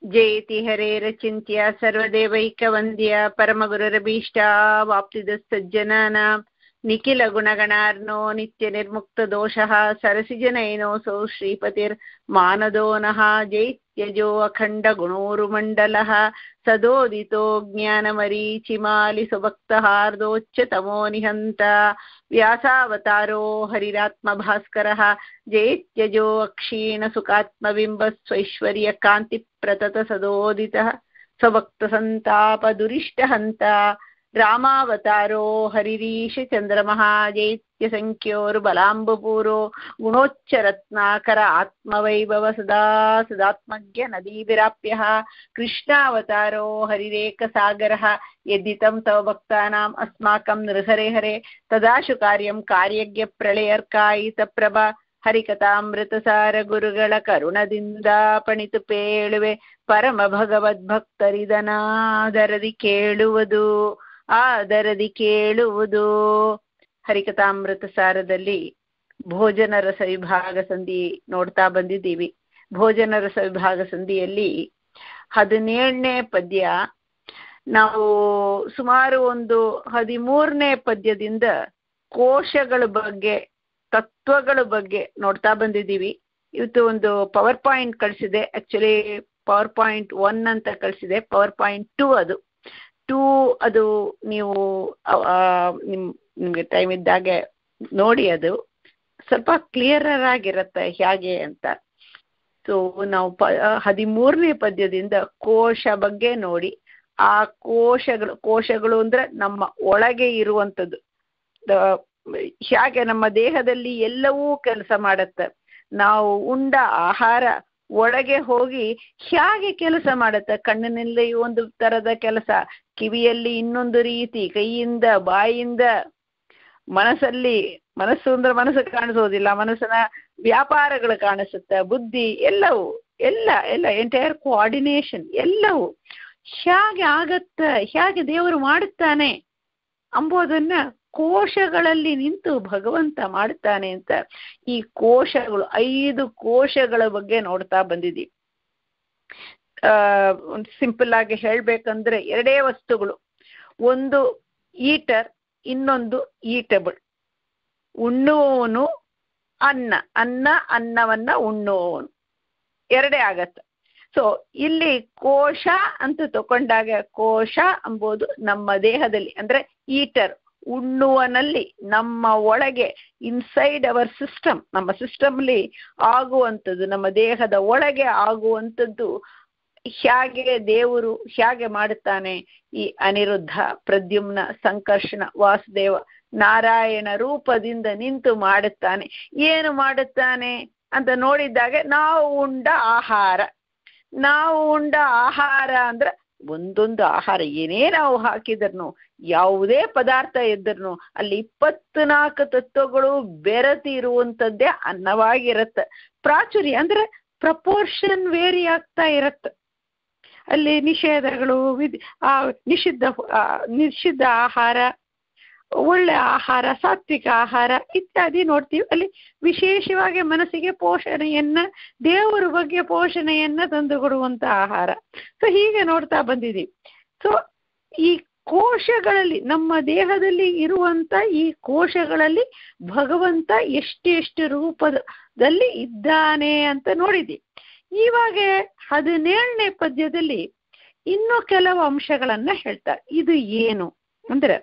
ಜಯತಿ ಹರೇರಚಿಂತ್ಯ ಸರ್ವದೇವೈಕವಂದ್ಯ ಪರಮಗುರುರಭೀಷ್ಟ ವಾಪ್ತಿದಸ್ತಜ್ಜನಾನಾಂ ನಿಖಿಲ ಗುಣಗಣಾರ್ನೋ ನಿತ್ಯ ನಿರ್ಮುಕ್ತ ದೋಷಃ ಸರಸಿಜನೈನೋऽಸौ ಶ್ರೀಪತಿರ್ಮಾನದೋ ನಃ ಜೈತ್ಯಜೋ ಅಖಂಡ ಗುಣೋರುಮण्डलः ಸದೋದಿतो ಜ್ಞಾನಮರೀಚಿಮಾಲಿ ಸುಭಕ್ತಹಾರ್ದೋಚ್ಚತಮೋ ನಿಹಂತ ವ್ಯಾಸಾವತಾರೋ ಹರಿರಾತ್ಮಭಾಸ್ಕರः ಜೈತ್ಯಜೋ ಅಕ್ಷೀಣ ಸುಖಾತ್ಮಬಿಂಬ ಸ್ವೈಶ್ವರ್ಯ ಕಾಂತಿ ಪ್ರತತ ಸದೋದಿತಃ ಸ್ವಭಕ್ತಸಂತಾಪದುರಿಷ್ಟಹಂತ ರಾಮಾವತಾರೋ ಹರಿರೀಶ ಚಂದ್ರಮಃ ಜೈತ್ಯ ಸಂಖ್ಯೋರ್ಬಲಾಂಬಪೂರೋ ಗುಣೋಚ್ಚರತ್ನಾಕರ ಆತ್ಮವೈಭವ ಸದಾ ಸದಾತ್ಮಜ್ಞ ನದೀಭಿರಾಪ್ಯಃ ಕೃಷ್ಣಾವತಾರೋ ಹರಿರೇಕಸಾಗರः ಯದ್ದಿतं तव भक्तानाम् अस्माकं नृहरे हरे तदाशु कार्यं कार्यज्ञ ಪ್ರಳಯರ್ಕಾಯಿತ ಹರಿಕಥಾಮೃತಸಾರ ಗುರುಗಳ ಕರುಣದಿಂದ ಪಣಿತು ಪೇಳುವೆ ಪರಮ ಭಗವದ್ಭಕ್ತರಿದನಾದರದಿ ಕೇಳುವುದು ಆದರದಿ ಕೇಳುವುದು ಹರಿಕಥಾಮೃತ ಸಾರದಲ್ಲಿ ಭೋಜನ ರಸ ವಿಭಾಗ ಸಂಧಿ ನೋಡ್ತಾ ಬಂದಿದ್ದೀವಿ ಭೋಜನ ರಸ ವಿಭಾಗ ಸಂಧಿಯಲ್ಲಿ ಹದಿನೇಳನೇ ಪದ್ಯ ನಾವು ಸುಮಾರು ಒಂದು ಹದಿಮೂರನೇ ಪದ್ಯದಿಂದ ಕೋಶಗಳ ಬಗ್ಗೆ ತತ್ವಗಳ ಬಗ್ಗೆ ನೋಡ್ತಾ ಬಂದಿದ್ದೀವಿ ಇವತ್ತು ಒಂದು ಪವರ್ ಪಾಯಿಂಟ್ ಕಳಿಸಿದೆ ಆಕ್ಚುಲಿ ಪವರ್ ಪಾಯಿಂಟ್ ಒನ್ ಅಂತ ಕಳಿಸಿದೆ ಪವರ್ ಪಾಯಿಂಟ್ ಟೂ ಅದು ಟೂ ಅದು ನೀವು ನಿಮ್ ನಿಮಗೆ ಟೈಮ್ ಇದ್ದಾಗೆ ನೋಡಿ ಅದು ಸ್ವಲ್ಪ ಕ್ಲಿಯರರ್ ಆಗಿರುತ್ತೆ ಹೇಗೆ ಅಂತ ಸೊ ನಾವು ಪ ಹದಿಮೂರನೇ ಪದ್ಯದಿಂದ ಕೋಶ ಬಗ್ಗೆ ನೋಡಿ ಆ ಕೋಶಗಳು ಕೋಶಗಳು ಅಂದ್ರೆ ನಮ್ಮ ಒಳಗೆ ಇರುವಂಥದ್ದು ಹೇಗೆ ನಮ್ಮ ದೇಹದಲ್ಲಿ ಎಲ್ಲವೂ ಕೆಲಸ ಮಾಡುತ್ತೆ ನಾವು ಉಂಡ ಆಹಾರ ಒಳಗೆ ಹೋಗಿ ಹೇಗೆ ಕೆಲಸ ಮಾಡುತ್ತೆ ಕಣ್ಣಿನಲ್ಲಿ ಒಂದು ತರದ ಕೆಲಸ ಕಿವಿಯಲ್ಲಿ ಇನ್ನೊಂದು ರೀತಿ ಕೈಯಿಂದ ಬಾಯಿಂದ ಮನಸ್ಸಲ್ಲಿ ಮನಸ್ಸು ಅಂದ್ರೆ ಮನಸ್ಸು ಕಾಣಿಸೋದಿಲ್ಲ ಮನಸ್ಸಿನ ವ್ಯಾಪಾರಗಳು ಕಾಣಿಸುತ್ತೆ ಬುದ್ಧಿ ಎಲ್ಲವೂ ಎಲ್ಲ ಎಲ್ಲ ಎಂಟೈರ್ ಕೋಆರ್ಡಿನೇಷನ್ ಎಲ್ಲವೂ ಹೇಗೆ ಆಗತ್ತ ಹೇಗೆ ದೇವರು ಮಾಡುತ್ತಾನೆ ಅಂಬೋದನ್ನ ಕೋಶಗಳಲ್ಲಿ ನಿಂತು ಭಗವಂತ ಮಾಡುತ್ತಾನೆ ಅಂತ ಈ ಕೋಶಗಳು ಐದು ಕೋಶಗಳ ಬಗ್ಗೆ ನೋಡ್ತಾ ಬಂದಿದ್ದೀವಿ ಆ ಸಿಂಪಲ್ ಆಗಿ ಹೇಳ್ಬೇಕಂದ್ರೆ ಎರಡೇ ವಸ್ತುಗಳು ಒಂದು ಈಟರ್ ಇನ್ನೊಂದು ಈಟಬಲ್ ಉಣ್ಣುವವನು ಅನ್ನ ಅನ್ನ ಅನ್ನವನ್ನ ಉಣ್ಣುವವನು ಎರಡೇ ಆಗತ್ತೆ ಸೊ ಇಲ್ಲಿ ಕೋಶ ಅಂತ ತಕೊಂಡಾಗ ಕೋಶ ಎಂಬುದು ನಮ್ಮ ದೇಹದಲ್ಲಿ ಅಂದ್ರೆ ಈಟರ್ ಉಣ್ಣುವನಲ್ಲಿ ನಮ್ಮ ಒಳಗೆ ಇನ್ಸೈಡ್ ಅವರ್ ಸಿಸ್ಟಮ್ ನಮ್ಮ ಸಿಸ್ಟಮ್ಲಿ ಆಗುವಂಥದ್ದು ನಮ್ಮ ದೇಹದ ಒಳಗೆ ಆಗುವಂಥದ್ದು ಹೇಗೆ ದೇವರು ಹೇಗೆ ಮಾಡುತ್ತಾನೆ ಈ ಅನಿರುದ್ಧ ಪ್ರದ್ಯುಮ್ನ ಸಂಕರ್ಷಣ ವಾಸುದೇವ ನಾರಾಯಣ ರೂಪದಿಂದ ನಿಂತು ಮಾಡುತ್ತಾನೆ ಏನು ಮಾಡುತ್ತಾನೆ ಅಂತ ನೋಡಿದಾಗ ನಾವು ಉಂಡ ಆಹಾರ ನಾವು ಉಂಡ ಆಹಾರ ಅಂದ್ರೆ ಒಂದೊಂದು ಆಹಾರ ಏನೇ ನಾವು ಹಾಕಿದ್ರು ಯಾವುದೇ ಪದಾರ್ಥ ಇದ್ರೂ ಅಲ್ಲಿ ಇಪ್ಪತ್ನಾಲ್ಕು ತತ್ವಗಳು ಬೆರೆತಿ ಇರುವಂಥದ್ದೇ ಅನ್ನವಾಗಿರತ್ತೆ ಪ್ರಾಚುರ್ಯ ಅಂದ್ರೆ ಪ್ರಪೋರ್ಷನ್ ವೇರಿ ಆಗ್ತಾ ಇರತ್ತೆ ಅಲ್ಲಿ ನಿಷೇಧಗಳು ವಿಧಿ ಆ ನಿಷಿದ್ಧ ನಿಷಿದ್ಧ ಆಹಾರ ಒಳ್ಳೆ ಆಹಾರ ಸಾತ್ವಿಕ ಆಹಾರ ಇತ್ಯಾದಿ ನೋಡ್ತೀವಿ ಅಲ್ಲಿ ವಿಶೇಷವಾಗಿ ಮನಸ್ಸಿಗೆ ಪೋಷಣೆಯನ್ನ ದೇವರ ಬಗ್ಗೆ ಪೋಷಣೆಯನ್ನ ತಂದು ಕೊಡುವಂತ ಆಹಾರ ಸೊ ಹೀಗೆ ನೋಡ್ತಾ ಬಂದಿದ್ದೀವಿ ಸೊ ಈ ಕೋಶಗಳಲ್ಲಿ ನಮ್ಮ ದೇಹದಲ್ಲಿ ಇರುವಂತ ಈ ಕೋಶಗಳಲ್ಲಿ ಭಗವಂತ ಎಷ್ಟೆಷ್ಟು ರೂಪದಲ್ಲಿ ಇದ್ದಾನೆ ಅಂತ ನೋಡಿದ್ದೀವಿ ಇವಾಗ ಹದಿನೇಳನೇ ಪದ್ಯದಲ್ಲಿ ಇನ್ನೂ ಕೆಲವು ಅಂಶಗಳನ್ನ ಹೇಳ್ತಾರೆ ಇದು ಏನು ಅಂದ್ರೆ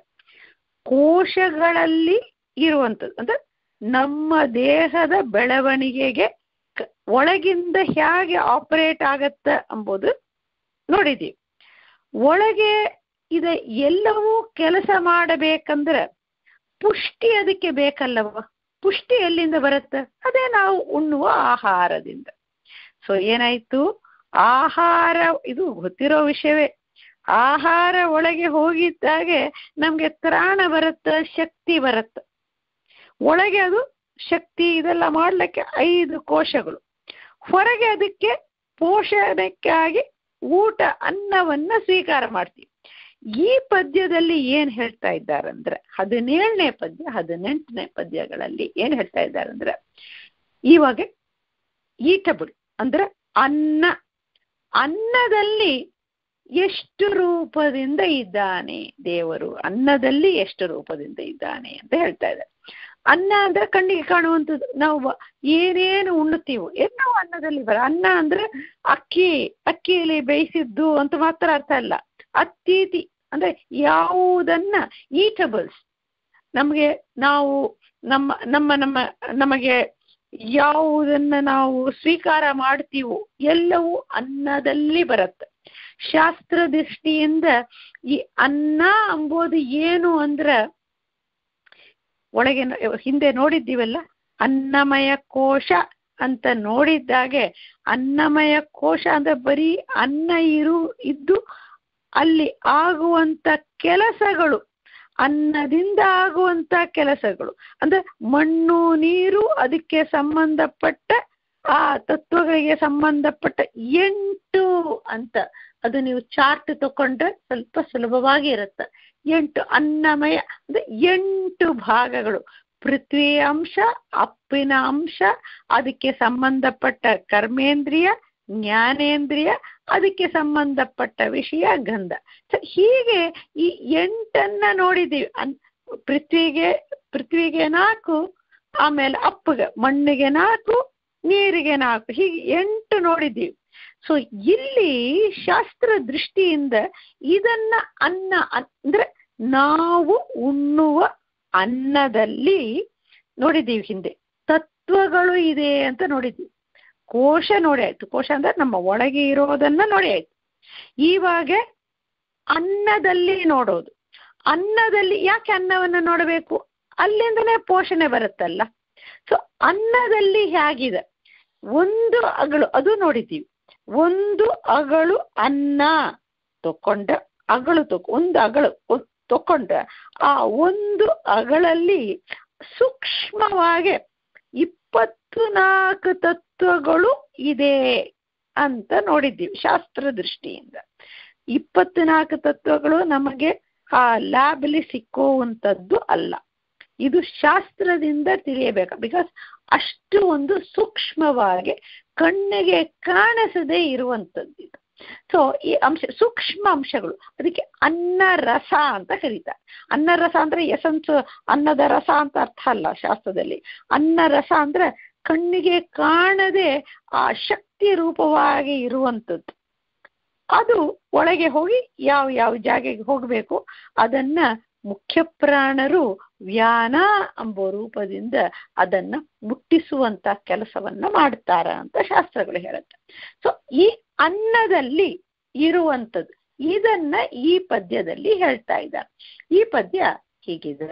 ಕೋಶಗಳಲ್ಲಿ ಇರುವಂಥದ್ದು ಅಂದ್ರೆ ನಮ್ಮ ದೇಹದ ಬೆಳವಣಿಗೆಗೆ ಒಳಗಿಂದ ಹೇಗೆ ಆಪರೇಟ್ ಆಗತ್ತ ಎಂಬುದು ನೋಡಿದೀವಿ ಒಳಗೆ ಇದ ಎಲ್ಲವೂ ಕೆಲಸ ಮಾಡಬೇಕಂದ್ರೆ ಪುಷ್ಟಿ ಅದಕ್ಕೆ ಬೇಕಲ್ಲವ ಪುಷ್ಟಿ ಎಲ್ಲಿಂದ ಬರುತ್ತೆ ಅದೇ ನಾವು ಉಣ್ಣುವ ಆಹಾರದಿಂದ ಸೊ ಏನಾಯ್ತು ಆಹಾರ ಇದು ಗೊತ್ತಿರೋ ವಿಷಯವೇ ಆಹಾರ ಒಳಗೆ ಹೋಗಿದ್ದಾಗೆ ನಮ್ಗೆ ತ್ರಾಣ ಬರುತ್ತ ಶಕ್ತಿ ಬರುತ್ತ ಒಳಗೆ ಅದು ಶಕ್ತಿ ಇದೆಲ್ಲ ಮಾಡ್ಲಿಕ್ಕೆ ಐದು ಕೋಶಗಳು ಹೊರಗೆ ಅದಕ್ಕೆ ಪೋಷಣಕ್ಕಾಗಿ ಊಟ ಅನ್ನವನ್ನ ಸ್ವೀಕಾರ ಮಾಡ್ತೀವಿ ಈ ಪದ್ಯದಲ್ಲಿ ಏನ್ ಹೇಳ್ತಾ ಇದ್ದಾರಂದ್ರೆ ಹದಿನೇಳನೇ ಪದ್ಯ ಹದಿನೆಂಟನೇ ಪದ್ಯಗಳಲ್ಲಿ ಏನ್ ಹೇಳ್ತಾ ಇದ್ದಾರಂದ್ರೆ ಇವಾಗ ಈಟಬಲ್ ಅಂದ್ರೆ ಅನ್ನ ಅನ್ನದಲ್ಲಿ ಎಷ್ಟು ರೂಪದಿಂದ ಇದ್ದಾನೆ ದೇವರು ಅನ್ನದಲ್ಲಿ ಎಷ್ಟು ರೂಪದಿಂದ ಇದ್ದಾನೆ ಅಂತ ಹೇಳ್ತಾ ಇದ್ದಾರೆ ಅನ್ನ ಅಂದ್ರೆ ಕಣ್ಣಿಗೆ ಕಾಣುವಂಥದ್ದು ನಾವು ಬ- ಏನೇನು ಉಣ್ಣುತ್ತೀವೋ ಏನೋ ಅನ್ನದಲ್ಲಿ ಬರ ಅನ್ನ ಅಂದ್ರೆ ಅಕ್ಕಿ ಅಕ್ಕಿಯಲ್ಲಿ ಬೇಯಿಸಿದ್ದು ಅಂತ ಮಾತ್ರ ಅರ್ಥ ಅಲ್ಲ ಅತೀತಿ ಅಂದ್ರೆ ಯಾವುದನ್ನ ಈಟಬಲ್ಸ್ ನಮಗೆ ನಾವು ನಮ್ಮ ನಮ್ಮ ನಮ್ಮ ನಮಗೆ ಯಾವುದನ್ನ ನಾವು ಸ್ವೀಕಾರ ಮಾಡ್ತೀವೋ ಎಲ್ಲವೂ ಅನ್ನದಲ್ಲಿ ಬರುತ್ತೆ ಶಾಸ್ತ್ರ ದೃಷ್ಟಿಯಿಂದ ಈ ಅನ್ನ ಅಂಬೋದು ಏನು ಅಂದ್ರ ಒಳಗೆ ನ- ಹಿಂದೆ ನೋಡಿದ್ದೀವಲ್ಲ ಅನ್ನಮಯ ಕೋಶ ಅಂತ ನೋಡಿದ್ದಾಗೆ ಅನ್ನಮಯ ಕೋಶ ಅಂದ್ರೆ ಬರೀ ಅನ್ನ ಇರು ಇದ್ದು ಅಲ್ಲಿ ಆಗುವಂತ ಕೆಲಸಗಳು ಅನ್ನದಿಂದ ಆಗುವಂತ ಕೆಲಸಗಳು ಅಂದ್ರೆ ಮಣ್ಣು ನೀರು ಅದಕ್ಕೆ ಸಂಬಂಧಪಟ್ಟ ಆ ತತ್ವಗಳಿಗೆ ಸಂಬಂಧಪಟ್ಟ ಎಂಟು ಅಂತ ಅದು ನೀವು ಚಾರ್ಟ್ ತಕೊಂಡ್ರೆ ಸ್ವಲ್ಪ ಸುಲಭವಾಗಿ ಇರುತ್ತೆ ಎಂಟು ಅನ್ನಮಯ ಅಂದ್ರೆ ಎಂಟು ಭಾಗಗಳು ಪೃಥ್ವಿ ಅಂಶ ಅಪ್ಪಿನ ಅಂಶ ಅದಕ್ಕೆ ಸಂಬಂಧಪಟ್ಟ ಕರ್ಮೇಂದ್ರಿಯ ಜ್ಞಾನೇಂದ್ರಿಯ ಅದಕ್ಕೆ ಸಂಬಂಧಪಟ್ಟ ವಿಷಯ ಗಂಧ So ಹೀಗೆ ಈ ಎಂಟನ್ನ ನೋಡಿದೀವಿ ಅನ್ ಪೃಥ್ವಿಗೆ ಪೃಥ್ವಿಗೆ ನಾಲ್ಕು ಆಮೇಲೆ ಅಪ್ಪಗೆ ಮಣ್ಣಿಗೆ ನಾಲ್ಕು ನೀರಿಗೆ ನಾಲ್ಕು ಹೀಗೆ ಎಂಟು ನೋಡಿದ್ದೀವಿ ಸೊ ಇಲ್ಲಿ ಶಾಸ್ತ್ರ ದೃಷ್ಟಿಯಿಂದ ಇದನ್ನ ಅನ್ನ ಅಂದ್ರೆ ನಾವು ಉಣ್ಣುವ ಅನ್ನದಲ್ಲಿ ನೋಡಿದ್ದೀವಿ ಹಿಂದೆ ತತ್ವಗಳು ಇದೆ ಅಂತ ನೋಡಿದ್ದೀವಿ ಕೋಶ ನೋಡಿ ಆಯ್ತು ಕೋಶ ಅಂದ್ರೆ ನಮ್ಮ ಒಳಗೆ ಇರೋದನ್ನ ನೋಡಿ ಆಯ್ತು ಇವಾಗ ಅನ್ನದಲ್ಲಿ ನೋಡೋದು ಅನ್ನದಲ್ಲಿ ಯಾಕೆ ಅನ್ನವನ್ನ ನೋಡಬೇಕು ಅಲ್ಲಿಂದನೇ ಪೋಷಣೆ ಬರುತ್ತಲ್ಲ ಸೊ ಅನ್ನದಲ್ಲಿ ಹೇಗಿದೆ ಒಂದು ಅಗಳು ಅದು ನೋಡಿದ್ದೀವಿ ಒಂದು ಅಗಳು ಅನ್ನ ತಕೊಂಡ ಅಗಳು ತೊ ಒಂದು ಅಗಳು ಒ- ತಕೊಂಡ್ರೆ ಆ ಒಂದು ಅಗಳಲ್ಲಿ ಸೂಕ್ಷ್ಮವಾಗಿ ಇಪ್ಪತ್ತು ನಾಲ್ಕು ತತ್ವಗಳು ಇದೆ ಅಂತ ನೋಡಿದ್ದೀವಿ ಶಾಸ್ತ್ರ ದೃಷ್ಟಿಯಿಂದ ಇಪ್ಪತ್ನಾಲ್ಕು ತತ್ವಗಳು ನಮಗೆ ಆ ಲ್ಯಾಬಲ್ಲಿ ಸಿಕ್ಕುವಂಥದ್ದು ಅಲ್ಲ ಇದು ಶಾಸ್ತ್ರದಿಂದ ತಿಳಿಯಬೇಕು ಬಿಕಾಸ್ ಅಷ್ಟು ಒಂದು ಸೂಕ್ಷ್ಮವಾಗಿ ಕಣ್ಣಿಗೆ ಕಾಣಿಸದೇ ಇರುವಂಥದ್ದು ಇದು ಸೊ ಈ ಅಂಶ ಸೂಕ್ಷ್ಮ ಅಂಶಗಳು ಅದಕ್ಕೆ ಅನ್ನ ರಸ ಅಂತ ಕರೀತಾರೆ ಅನ್ನ ರಸ ಅಂದ್ರೆ ಎಸೆನ್ಸ್ ಅನ್ನದ ರಸ ಅಂತ ಅರ್ಥ ಅಲ್ಲ ಶಾಸ್ತ್ರದಲ್ಲಿ ಅನ್ನ ರಸ ಅಂದ್ರೆ ಕಣ್ಣಿಗೆ ಕಾಣದೆ ಆ ಶಕ್ತಿ ರೂಪವಾಗಿ ಇರುವಂಥದ್ದು ಅದು ಒಳಗೆ ಹೋಗಿ ಯಾವ ಯಾವ ಜಾಗೆಗೆ ಹೋಗಬೇಕು ಅದನ್ನ ಮುಖ್ಯ ಪ್ರಾಣರು ವ್ಯಾನ ಎಂಬ ರೂಪದಿಂದ ಅದನ್ನ ಮುಟ್ಟಿಸುವಂತ ಕೆಲಸವನ್ನ ಮಾಡ್ತಾರ ಅಂತ ಶಾಸ್ತ್ರಗಳು ಹೇಳುತ್ತೆ ಸೊ ಈ ಅನ್ನದಲ್ಲಿ ಇರುವಂಥದ್ದು ಇದನ್ನ ಈ ಪದ್ಯದಲ್ಲಿ ಹೇಳ್ತಾ ಇದ್ದಾರೆ ಈ ಪದ್ಯ ಹೀಗಿದೆ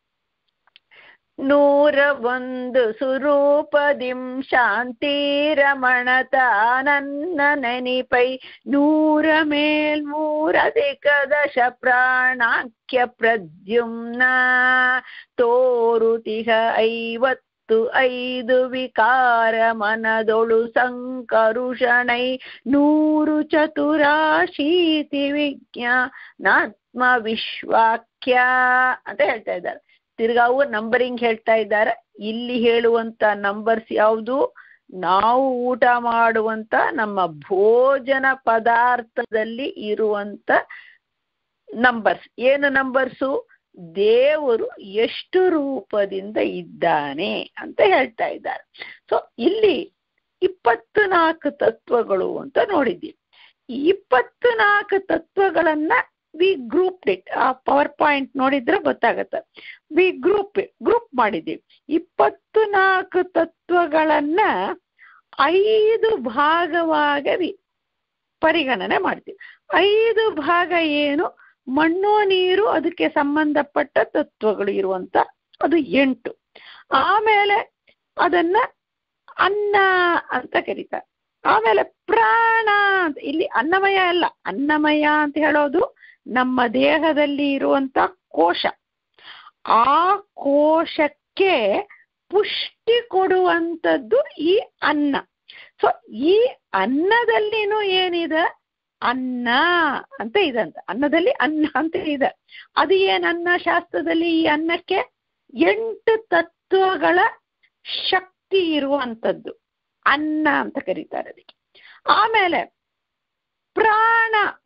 ನೂರ ಒಂದು ಸುರೂಪದಿಂ ಶಾಂತಿರಮಣತ ನನ್ನ ನೆನಿಪೈ ನೂರ ಮೇಲ್ಮೂರಧಿಕ ದಶ ಪ್ರಾಣಾಖ್ಯ ಪ್ರದ್ಯುಮ್ನ ತೋರುತಿಹ ಐವತ್ತು ಐದು ವಿಕಾರ ಮನದೊಳು ಸಂಕರುಷಣೈ ನೂರು ಚತುರಾಶೀತಿ ವಿಜ್ಞಾನಾತ್ಮ ವಿಶ್ವಾಖ್ಯ ಅಂತ ಹೇಳ್ತಾ ಇದ್ದಾರೆ ತಿರ್ಗಾವು ನಂಬರಿಂಗ್ ಹೇಳ್ತಾ ಇದ್ದಾರೆ ಇಲ್ಲಿ ಹೇಳುವಂತ ನಂಬರ್ಸ್ ಯಾವುದು ನಾವು ಊಟ ಮಾಡುವಂತ ನಮ್ಮ ಭೋಜನ ಪದಾರ್ಥದಲ್ಲಿ ಇರುವಂತ ನಂಬರ್ಸ್ ಏನು ನಂಬರ್ಸು ದೇವರು ಎಷ್ಟು ರೂಪದಿಂದ ಇದ್ದಾನೆ ಅಂತ ಹೇಳ್ತಾ ಇದ್ದಾರೆ ಸೊ ಇಲ್ಲಿ ಇಪ್ಪತ್ತು ನಾಲ್ಕು ತತ್ವಗಳು ಅಂತ ನೋಡಿದ್ದೀವಿ ಈ ಇಪ್ಪತ್ತು ನಾಲ್ಕು ತತ್ವಗಳನ್ನ ವಿ ಗ್ರೂಪ್ ಇಟ್ ಆ ಪವರ್ ಪಾಯಿಂಟ್ ನೋಡಿದ್ರೆ ಗೊತ್ತಾಗತ್ತೆ ವಿ ಗ್ರೂಪ್ ಗ್ರೂಪ್ ಮಾಡಿದ್ದೀವಿ ಇಪ್ಪತ್ತು ನಾಲ್ಕು ತತ್ವಗಳನ್ನ ಐದು ಭಾಗವಾಗಿ ವಿ ಪರಿಗಣನೆ ಮಾಡ್ತೀವಿ ಐದು ಭಾಗ ಏನು ಮಣ್ಣು ನೀರು ಅದಕ್ಕೆ ಸಂಬಂಧಪಟ್ಟ ತತ್ವಗಳು ಇರುವಂತ ಅದು ಎಂಟು ಆಮೇಲೆ ಅದನ್ನ ಅನ್ನ ಅಂತ ಕರೀತಾರೆ ಆಮೇಲೆ ಪ್ರಾಣ ಅಂತ ಇಲ್ಲಿ ಅನ್ನಮಯ ಅಲ್ಲ ಅನ್ನಮಯ ಅಂತ ಹೇಳೋದು ನಮ್ಮ ದೇಹದಲ್ಲಿ ಇರುವಂತ ಕೋಶ ಆ ಕೋಶಕ್ಕೆ ಪುಷ್ಟಿ ಕೊಡುವಂಥದ್ದು ಈ ಅನ್ನ ಸೊ ಈ ಅನ್ನದಲ್ಲಿನೂ ಏನಿದೆ ಅನ್ನ ಅಂತ ಇದಂತ ಅನ್ನದಲ್ಲಿ ಅನ್ನ ಅಂತ ಇದೆ ಅದು ಏನ್ ಅನ್ನ ಶಾಸ್ತ್ರದಲ್ಲಿ ಈ ಅನ್ನಕ್ಕೆ ಎಂಟು ತತ್ವಗಳ ಶಕ್ತಿ ಇರುವಂಥದ್ದು ಅನ್ನ ಅಂತ ಕರೀತಾರೆ ಅದಕ್ಕೆ ಆಮೇಲೆ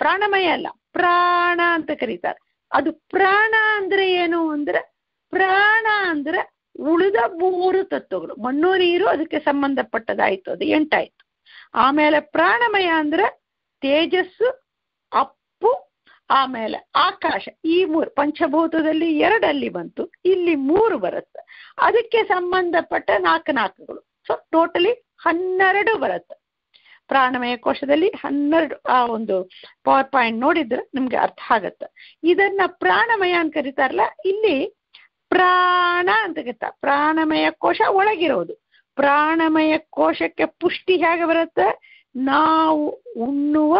ಪ್ರಾಣಮಯ ಅಲ್ಲ ಪ್ರಾಣ ಅಂತ ಕರೀತಾರೆ ಅದು ಪ್ರಾಣ ಅಂದ್ರೆ ಏನು ಅಂದ್ರೆ ಪ್ರಾಣ ಅಂದ್ರೆ ಉಳಿದ ಮೂರು ತತ್ವಗಳು ಮಣ್ಣು ನೀರು ಅದಕ್ಕೆ ಸಂಬಂಧಪಟ್ಟದಾಯ್ತು ಅದು ಎಂಟಾಯ್ತು ಆಮೇಲೆ ಪ್ರಾಣಮಯ ಅಂದ್ರೆ ತೇಜಸ್ಸು ಅಪ್ಪು ಆಮೇಲೆ ಆಕಾಶ ಈ ಮೂರು ಪಂಚಭೂತದಲ್ಲಿ ಎರಡಲ್ಲಿ ಬಂತು ಇಲ್ಲಿ ಮೂರು ಬರುತ್ತೆ ಅದಕ್ಕೆ ಸಂಬಂಧಪಟ್ಟ ನಾಲ್ಕು ನಾಲ್ಕುಗಳು ಸೊ ಟೋಟಲಿ ಹನ್ನೆರಡು ಬರುತ್ತೆ ಪ್ರಾಣಮಯ ಕೋಶದಲ್ಲಿ ಹನ್ನೆರಡು ಆ ಒಂದು ಪವರ್ ಪಾಯಿಂಟ್ ನೋಡಿದ್ರೆ ನಿಮ್ಗೆ ಅರ್ಥ ಆಗತ್ತೆ ಇದನ್ನ ಪ್ರಾಣಮಯ ಅಂತ ಕರೀತಾರಲ್ಲ ಇಲ್ಲಿ ಪ್ರಾಣ ಅಂತ ಕರೀತಾರೆ ಪ್ರಾಣಮಯ ಕೋಶ ಒಳಗಿರೋದು ಪ್ರಾಣಮಯ ಕೋಶಕ್ಕೆ ಪುಷ್ಟಿ ಹೇಗೆ ಬರುತ್ತೆ ನಾವು ಉಣ್ಣುವ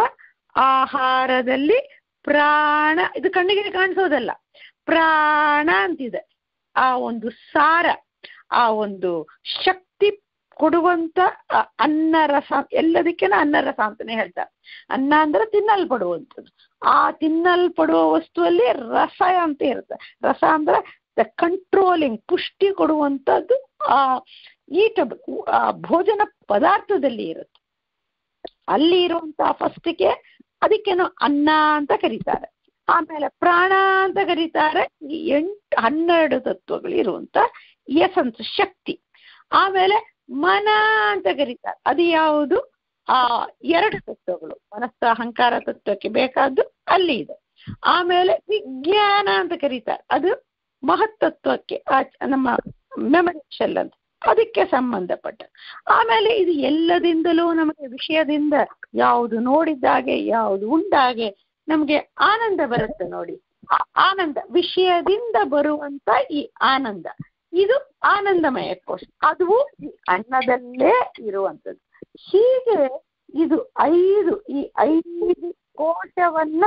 ಆಹಾರದಲ್ಲಿ ಪ್ರಾಣ ಇದು ಕಣ್ಣಿಗೆ ಕಾಣಿಸೋದಲ್ಲ ಪ್ರಾಣ ಅಂತಿದೆ ಆ ಒಂದು ಸಾರ ಆ ಒಂದು ಶಕ್ತಿ ಕೊಡುವಂತ ಅ- ಅನ್ನ ರಸ ಎಲ್ಲದಕ್ಕೆನ ಅನ್ನ ರಸ ಅಂತಾನೆ ಹೇಳ್ತಾರೆ ಅನ್ನ ಅಂದ್ರೆ ತಿನ್ನಲ್ಪಡುವಂಥದ್ದು ಆ ತಿನ್ನಲ್ಪಡುವ ವಸ್ತುವಲ್ಲಿ ರಸ ಅಂತ ಇರುತ್ತೆ ರಸ ಅಂದ್ರೆ ದ ಕಂಟ್ರೋಲಿಂಗ್ ಪುಷ್ಟಿ ಕೊಡುವಂಥದ್ದು ಆ ಈಟಬಲ್ ಆ ಭೋಜನ ಪದಾರ್ಥದಲ್ಲಿ ಇರುತ್ತೆ ಅಲ್ಲಿ ಇರುವಂತಹ ಫಸ್ಟಿಗೆ ಅದಕ್ಕೇನು ಅನ್ನ ಅಂತ ಕರೀತಾರೆ ಆಮೇಲೆ ಪ್ರಾಣ ಅಂತ ಕರೀತಾರೆ ಈ ಎಂಟು ಹನ್ನೆರಡು ತತ್ವಗಳು ಇರುವಂತ ಎಸನ್ಸ್ ಶಕ್ತಿ ಆಮೇಲೆ ಮನ ಅಂತ ಕರೀತಾರೆ ಅದು ಯಾವುದು ಆ ಎರಡು ತತ್ವಗಳು ಮನಸ್ಸು ಅಹಂಕಾರ ತತ್ವಕ್ಕೆ ಬೇಕಾದ್ದು ಅಲ್ಲಿ ಇದೆ ಆಮೇಲೆ ವಿಜ್ಞಾನ ಅಂತ ಕರೀತಾರೆ ಅದು ಮಹತ್ತತ್ವಕ್ಕೆ ಆ ಚ- ನಮ್ಮ ಮೆಮರಿ ಶೆಲ್ ಅಂತ ಅದಕ್ಕೆ ಸಂಬಂಧಪಟ್ಟ ಆಮೇಲೆ ಇದು ಎಲ್ಲದಿಂದಲೂ ನಮಗೆ ವಿಷಯದಿಂದ ಯಾವುದು ನೋಡಿದ್ದಾಗೆ ಯಾವುದು ಉಂಡಾಗೆ ನಮಗೆ ಆನಂದ ಬರುತ್ತೆ ನೋಡಿ ಆ ಆನಂದ ವಿಷಯದಿಂದ ಬರುವಂತ ಈ ಆನಂದ ಇದು ಆನಂದಮಯ ಕೋಶ ಅದು ಈ ಅನ್ನದಲ್ಲೇ ಇರುವಂಥದ್ದು ಹೀಗೆ ಇದು ಐದು ಈ ಐದು ಕೋಶವನ್ನ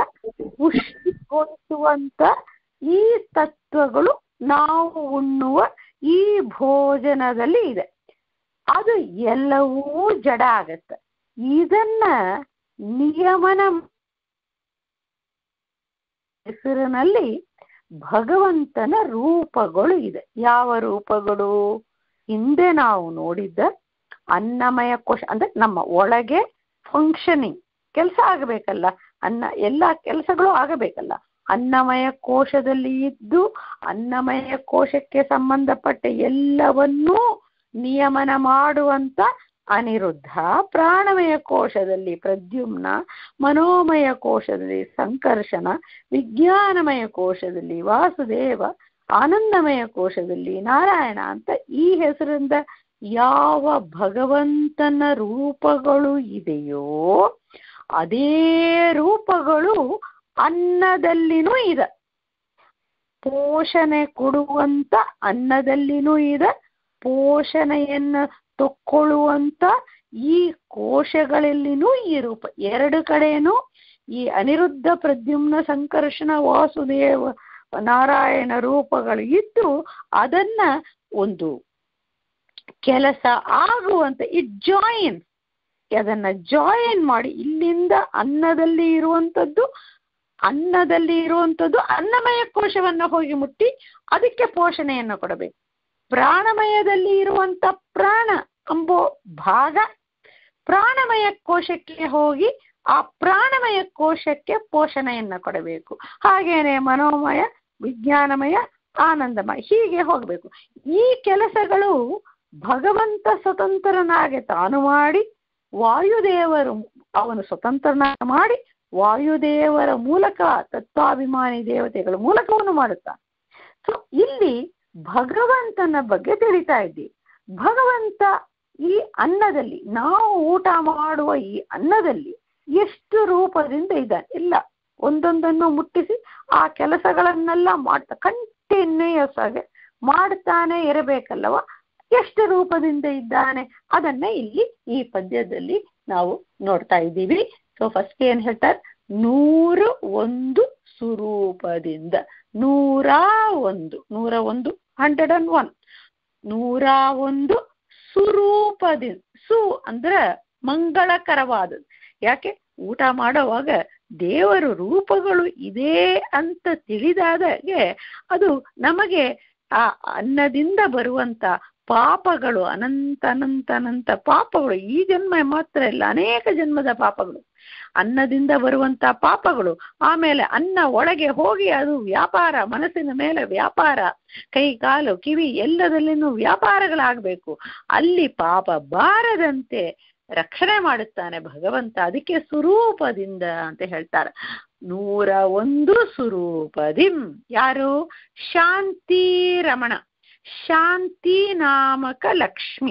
ಪುಷ್ಟಿಗೊಳಿಸುವಂತ ಈ ತತ್ವಗಳು ನಾವು ಉಣ್ಣುವ ಈ ಭೋಜನದಲ್ಲಿ ಇದೆ ಅದು ಎಲ್ಲವೂ ಜಡ ಆಗತ್ತೆ ಇದನ್ನ ನಿಯಮನ ಹೆಸರಿನಲ್ಲಿ ಭಗವಂತನ ರೂಪಗಳು ಇದೆ ಯಾವ ರೂಪಗಳು ಹಿಂದೆ ನಾವು ನೋಡಿದ್ದ ಅನ್ನಮಯ ಕೋಶ ಅಂದ್ರೆ ನಮ್ಮ ಒಳಗೆ ಫಂಕ್ಷನಿಂಗ್ ಕೆಲಸ ಆಗಬೇಕಲ್ಲ ಅನ್ನ ಎಲ್ಲ ಕೆಲಸಗಳು ಆಗಬೇಕಲ್ಲ ಅನ್ನಮಯ ಕೋಶದಲ್ಲಿ ಇದ್ದು ಅನ್ನಮಯ ಕೋಶಕ್ಕೆ ಸಂಬಂಧಪಟ್ಟ ಎಲ್ಲವನ್ನೂ ನಿಯಮನ ಮಾಡುವಂತ ಅನಿರುದ್ಧ ಪ್ರಾಣಮಯ ಕೋಶದಲ್ಲಿ ಪ್ರದ್ಯುಮ್ನ ಮನೋಮಯ ಕೋಶದಲ್ಲಿ ಸಂಕರ್ಷಣ ವಿಜ್ಞಾನಮಯ ಕೋಶದಲ್ಲಿ ವಾಸುದೇವ ಆನಂದಮಯ ಕೋಶದಲ್ಲಿ ನಾರಾಯಣ ಅಂತ ಈ ಹೆಸರಿಂದ ಯಾವ ಭಗವಂತನ ರೂಪಗಳು ಇದೆಯೋ ಅದೇ ರೂಪಗಳು ಅನ್ನದಲ್ಲಿನೂ ಇದೆ ಪೋಷಣೆ ಕೊಡುವಂತ ಅನ್ನದಲ್ಲಿನೂ ಇದೆ ಪೋಷಣೆಯನ್ನ ತಕ್ಕೊಳ್ಳುವಂತ ಈ ಕೋಶಗಳಲ್ಲಿನೂ ಈ ರೂಪ ಎರಡು ಕಡೆನೂ ಈ ಅನಿರುದ್ಧ ಪ್ರದ್ಯುಮ್ನ ಸಂಕರ್ಷಣ ವಾಸುದೇವ ನಾರಾಯಣ ರೂಪಗಳು ಇದ್ದು ಅದನ್ನ ಒಂದು ಕೆಲಸ ಆಗುವಂತ ಇಟ್ ಜಾಯಿನ್ ಅದನ್ನ ಜಾಯಿನ್ ಮಾಡಿ ಇಲ್ಲಿಂದ ಅನ್ನದಲ್ಲಿ ಇರುವಂತದ್ದು ಅನ್ನದಲ್ಲಿ ಇರುವಂತದ್ದು ಅನ್ನಮಯ ಕೋಶವನ್ನ ಹೋಗಿ ಮುಟ್ಟಿ ಅದಕ್ಕೆ ಪೋಷಣೆಯನ್ನು ಕೊಡಬೇಕು ಪ್ರಾಣಮಯದಲ್ಲಿ ಇರುವಂತ ಪ್ರಾಣ ಎಂಬೋ ಭಾಗ ಪ್ರಾಣಮಯ ಕೋಶಕ್ಕೆ ಹೋಗಿ ಆ ಪ್ರಾಣಮಯ ಕೋಶಕ್ಕೆ ಪೋಷಣೆಯನ್ನ ಕೊಡಬೇಕು ಹಾಗೇನೆ ಮನೋಮಯ ವಿಜ್ಞಾನಮಯ ಆನಂದಮಯ ಹೀಗೆ ಹೋಗಬೇಕು ಈ ಕೆಲಸಗಳು ಭಗವಂತ ಸ್ವತಂತ್ರನಾಗಿ ತಾನು ಮಾಡಿ ವಾಯುದೇವರು ಅವನು ಸ್ವತಂತ್ರನಾಗಿ ಮಾಡಿ ವಾಯುದೇವರ ಮೂಲಕ ತತ್ವಾಭಿಮಾನಿ ದೇವತೆಗಳ ಮೂಲಕವನ್ನು ಮಾಡುತ್ತಾನೆ ಸೊ ಇಲ್ಲಿ ಭಗವಂತನ ಬಗ್ಗೆ ತಿಳಿತಾ ಇದ್ದೀವಿ ಭಗವಂತ ಈ ಅನ್ನದಲ್ಲಿ ನಾವು ಊಟ ಮಾಡುವ ಈ ಅನ್ನದಲ್ಲಿ ಎಷ್ಟು ರೂಪದಿಂದ ಇದ್ದಾನೆ ಇಲ್ಲ ಒಂದೊಂದನ್ನು ಮುಟ್ಟಿಸಿ ಆ ಕೆಲಸಗಳನ್ನೆಲ್ಲ ಮಾಡ್ತಾ ಕಂಟಿನ್ಯೂಯಸ್ ಆಗಿ ಮಾಡ್ತಾನೆ ಇರಬೇಕಲ್ಲವ ಎಷ್ಟು ರೂಪದಿಂದ ಇದ್ದಾನೆ ಅದನ್ನ ಇಲ್ಲಿ ಈ ಪದ್ಯದಲ್ಲಿ ನಾವು ನೋಡ್ತಾ ಇದ್ದೀವಿ ಸೊ ಫಸ್ಟ್ ಏನ್ ಹೇಳ್ತಾರೆ ನೂರು ಒಂದು ಸ್ವರೂಪದಿಂದ ನೂರ ಒಂದು ನೂರ ಒಂದು ಹಂಡ್ರೆಡ್ ಅಂಡ್ ಒನ್ ನೂರ ಒಂದು ಸುರೂಪದಿಂದ ಸು ಅಂದ್ರ ಮಂಗಳಕರವಾದದ್ದು ಯಾಕೆ ಊಟ ಮಾಡುವಾಗ ದೇವರ ರೂಪಗಳು ಇದೆ ಅಂತ ತಿಳಿದಾದಾಗೆ ಅದು ನಮಗೆ ಆ ಅನ್ನದಿಂದ ಬರುವಂತ ಪಾಪಗಳು ಅನಂತ ಅನಂತ ಅನಂತ ಪಾಪಗಳು ಈ ಜನ್ಮ ಮಾತ್ರ ಇಲ್ಲ ಅನೇಕ ಜನ್ಮದ ಪಾಪಗಳು ಅನ್ನದಿಂದ ಬರುವಂತ ಪಾಪಗಳು ಆಮೇಲೆ ಅನ್ನ ಒಳಗೆ ಹೋಗಿ ಅದು ವ್ಯಾಪಾರ ಮನಸ್ಸಿನ ಮೇಲೆ ವ್ಯಾಪಾರ ಕೈ ಕಾಲು ಕಿವಿ ಎಲ್ಲದಲ್ಲಿನೂ ವ್ಯಾಪಾರಗಳಾಗಬೇಕು ಅಲ್ಲಿ ಪಾಪ ಬಾರದಂತೆ ರಕ್ಷಣೆ ಮಾಡುತ್ತಾನೆ ಭಗವಂತ ಅದಕ್ಕೆ ಸ್ವರೂಪದಿಂದ ಅಂತ ಹೇಳ್ತಾರೆ ನೂರ ಒಂದು ಸ್ವರೂಪದಿಂ ಯಾರು ಶಾಂತಿ ರಮಣ ಶಾಂತಿ ನಾಮಕ ಲಕ್ಷ್ಮಿ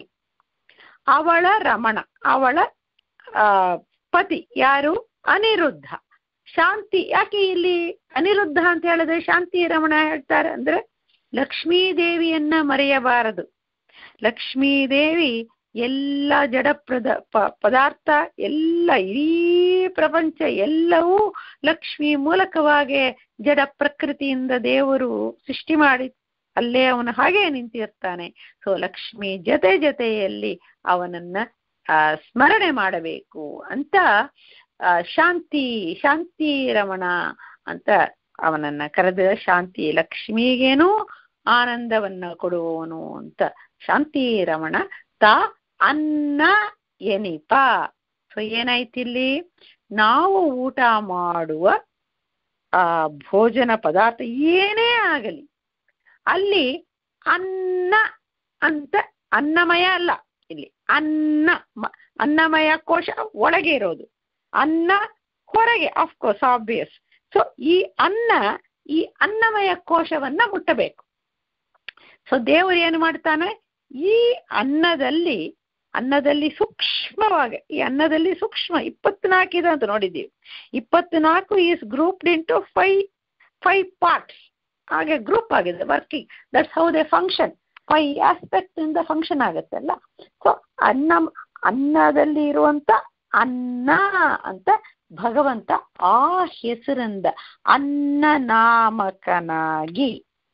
ಅವಳ ರಮಣ ಅವಳ ಆ ಪತಿ ಯಾರು ಅನಿರುದ್ಧ ಶಾಂತಿ ಯಾಕೆ ಇಲ್ಲಿ ಅನಿರುದ್ಧ ಅಂತ ಹೇಳಿದ್ರೆ ಶಾಂತಿ ರಮಣ ಹೇಳ್ತಾರೆ ಅಂದ್ರೆ ಲಕ್ಷ್ಮೀ ದೇವಿಯನ್ನ ಮರೆಯಬಾರದು ಲಕ್ಷ್ಮೀ ದೇವಿ ಎಲ್ಲ ಜಡ ಪ್ರದ ಪ- ಪದಾರ್ಥ ಎಲ್ಲ ಇಡೀ ಪ್ರಪಂಚ ಎಲ್ಲವೂ ಲಕ್ಷ್ಮಿ ಮೂಲಕವಾಗಿ ಜಡ ಪ್ರಕೃತಿಯಿಂದ ದೇವರು ಸೃಷ್ಟಿ ಮಾಡಿ ಅಲ್ಲೇ ಅವನು ಹಾಗೆ ನಿಂತಿರ್ತಾನೆ ಸೊ ಲಕ್ಷ್ಮಿ ಜೊತೆ ಜೊತೆಯಲ್ಲಿ ಅವನನ್ನ ಆ, ಸ್ಮರಣೆ ಮಾಡಬೇಕು ಅಂತ ಆ, ಶಾಂತಿ ಶಾಂತಿ ರಮಣ ಅಂತ ಅವನನ್ನ ಕರೆದ ಶಾಂತಿ ಲಕ್ಷ್ಮಿಗೇನು ಆನಂದವನ್ನ ಕೊಡುವವನು ಅಂತ ಶಾಂತಿ ರಮಣ ತಾ ಅನ್ನ ಎನಿಪ ಸೊ ಏನಾಯ್ತಿಲ್ಲಿ ನಾವು ಊಟ ಮಾಡುವ ಆ ಭೋಜನ ಪದಾರ್ಥ ಏನೇ ಆಗಲಿ ಅಲ್ಲಿ ಅನ್ನ ಅಂತ ಅನ್ನಮಯ ಅಲ್ಲ ಇಲ್ಲಿ ಅನ್ನ ಮ- ಅನ್ನಮಯ ಕೋಶ ಒಳಗೆ ಇರೋದು ಅನ್ನ ಹೊರಗೆ ಕೋರ್ಸ್ ಆಬ್ವಿಯಸ್ ಸೊ ಈ ಅನ್ನ ಈ ಅನ್ನಮಯ ಕೋಶವನ್ನ ಮುಟ್ಟಬೇಕು ಸೊ ದೇವರು ಏನು ಮಾಡ್ತಾನೆ ಈ ಅನ್ನದಲ್ಲಿ ಅನ್ನದಲ್ಲಿ ಸೂಕ್ಷ್ಮವಾಗಿ ಈ ಅನ್ನದಲ್ಲಿ ಸೂಕ್ಷ್ಮ ಇಪ್ಪತ್ನಾಲ್ಕು ಇದೆ ಅಂತ ನೋಡಿದ್ದೀವಿ ಇಪ್ಪತ್ನಾಲ್ಕು is grouped into five five parts ಹಾಗೆ ಗ್ರೂಪ್ ಆಗಿದೆ working that's how they function five aspect ಇಂದ ಫಂಕ್ಷನ್ ಆಗುತ್ತಲ್ಲ ಸೊ ಅನ್ನ ಅನ್ನದಲ್ಲಿ ಇರುವಂತ ಅನ್ನ ಅಂತ ಭಗವಂತ ಆ ಹೆಸರಿಂದ ಅನ್ನ ನಾಮಕನಾಗಿ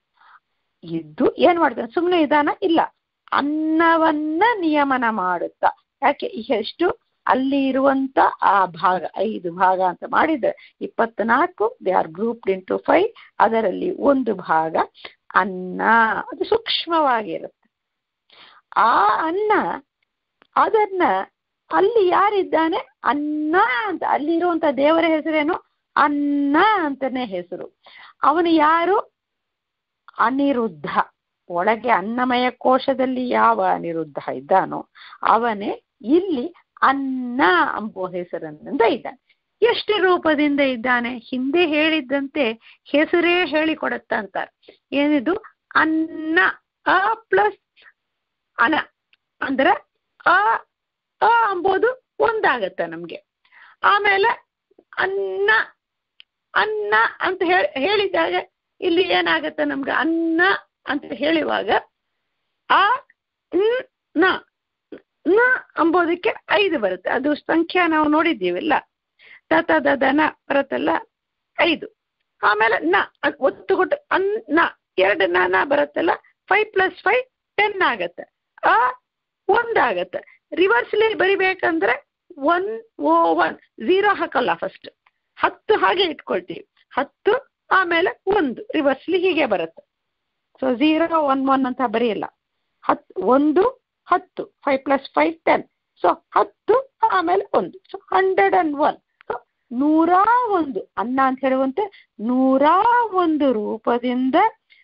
ಇದ್ದು ಏನ್ ಮಾಡ್ತಾನೆ ಸುಮ್ಮನೆ ಇದಾನ ಇಲ್ಲ ಅನ್ನವನ್ನ ನಿಯಮನ ಮಾಡುತ್ತಾ ಯಾಕೆ ಎಷ್ಟು ಅಲ್ಲಿ ಇರುವಂತ ಆ ಭಾಗ ಐದು ಭಾಗ ಅಂತ ಮಾಡಿದ್ರೆ ಇಪ್ಪತ್ನಾಲ್ಕು they are grouped into five ಅದರಲ್ಲಿ ಒಂದು ಭಾಗ ಅನ್ನ ಅದು ಸೂಕ್ಷ್ಮವಾಗಿರುತ್ತೆ ಆ ಅನ್ನ ಅದನ್ನ ಅಲ್ಲಿ ಯಾರಿದ್ದಾನೆ ಅನ್ನ ಅಂತ ಅಲ್ಲಿ ಇರುವಂತ ದೇವರ ಹೆಸರೇನು ಅನ್ನ ಅಂತಾನೆ ಹೆಸರು ಅವನು ಯಾರು ಅನಿರುದ್ಧ ಒಳಗೆ ಅನ್ನಮಯ ಕೋಶದಲ್ಲಿ ಯಾವ ಅನಿರುದ್ಧ ಇದ್ದಾನೋ ಅವನೇ ಇಲ್ಲಿ ಅನ್ನ ಎಂಬುವ ಹೆಸರಿನಿಂದ ಇದ್ದಾನೆ ಎಷ್ಟು ರೂಪದಿಂದ ಇದ್ದಾನೆ ಹಿಂದೆ ಹೇಳಿದ್ದಂತೆ ಹೆಸರೇ ಹೇಳಿಕೊಡುತ್ತ ಅಂತಾರೆ ಏನಿದು ಅನ್ನ ಅ ಪ್ಲಸ್ ಅನ ಅಂದ್ರೆ ಅ ಅ ಅಂಬೋದು ಒಂದಾಗತ್ತೆ ನಮ್ಗೆ ಆಮೇಲೆ ಅನ್ನ ಅನ್ನ ಅಂತ ಹೇಳಿ ಹೇಳಿದಾಗ ಇಲ್ಲಿ ಏನಾಗತ್ತೆ ನಮ್ಗೆ ಅನ್ನ ಅಂತ ಹೇಳುವಾಗ ಆ ನ್, ನ ನ ಅಂಬೋದಕ್ಕೆ ಐದು ಬರುತ್ತೆ ಅದು ಸಂಖ್ಯಾ ನಾವು ನೋಡಿದ್ದೀವಲ್ಲ ತತ ದನ ಬರುತ್ತಲ್ಲ ಐದು ಆಮೇಲೆ ನ ಅದ್ ಒತ್ತು ಕೊಟ್ಟು ಅನ್ ನ ಎರಡು ನ ನ ಬರುತ್ತಲ್ಲ ಫೈವ್ ಪ್ಲಸ್ ಫೈವ್ ಟೆನ್ ಆಗತ್ತೆ ಆ ಒಂದಾಗತ್ತೆ ರಿವರ್ಸ್ಲಿ ಬರಿಬೇಕಂದ್ರೆ ಒನ್ ಓ ಒನ್ ಝೀರೋ ಹಾಕಲ್ಲ ಫಸ್ಟ್ ಹತ್ತು ಹಾಗೆ ಇಟ್ಕೊಳ್ತೀವಿ ಹತ್ತು ಆಮೇಲೆ ಒಂದು ರಿವರ್ಸ್ಲಿ ಹೀಗೆ ಬರುತ್ತೆ ಸೊ ಝೀರೋ ಒನ್ ಒನ್ ಅಂತ ಬರೆಯಲ್ಲ ಹತ್ತು ಒಂದು ಹತ್ತು five plus five ten so ಹತ್ತು ಆಮೇಲೆ ಒಂದು so hundred and one so ನೂರ ಒಂದು ಅನ್ನ ಅಂತ ಹೇಳುವಂತೆ ನೂರ ಒಂದು ರೂಪದಿಂದ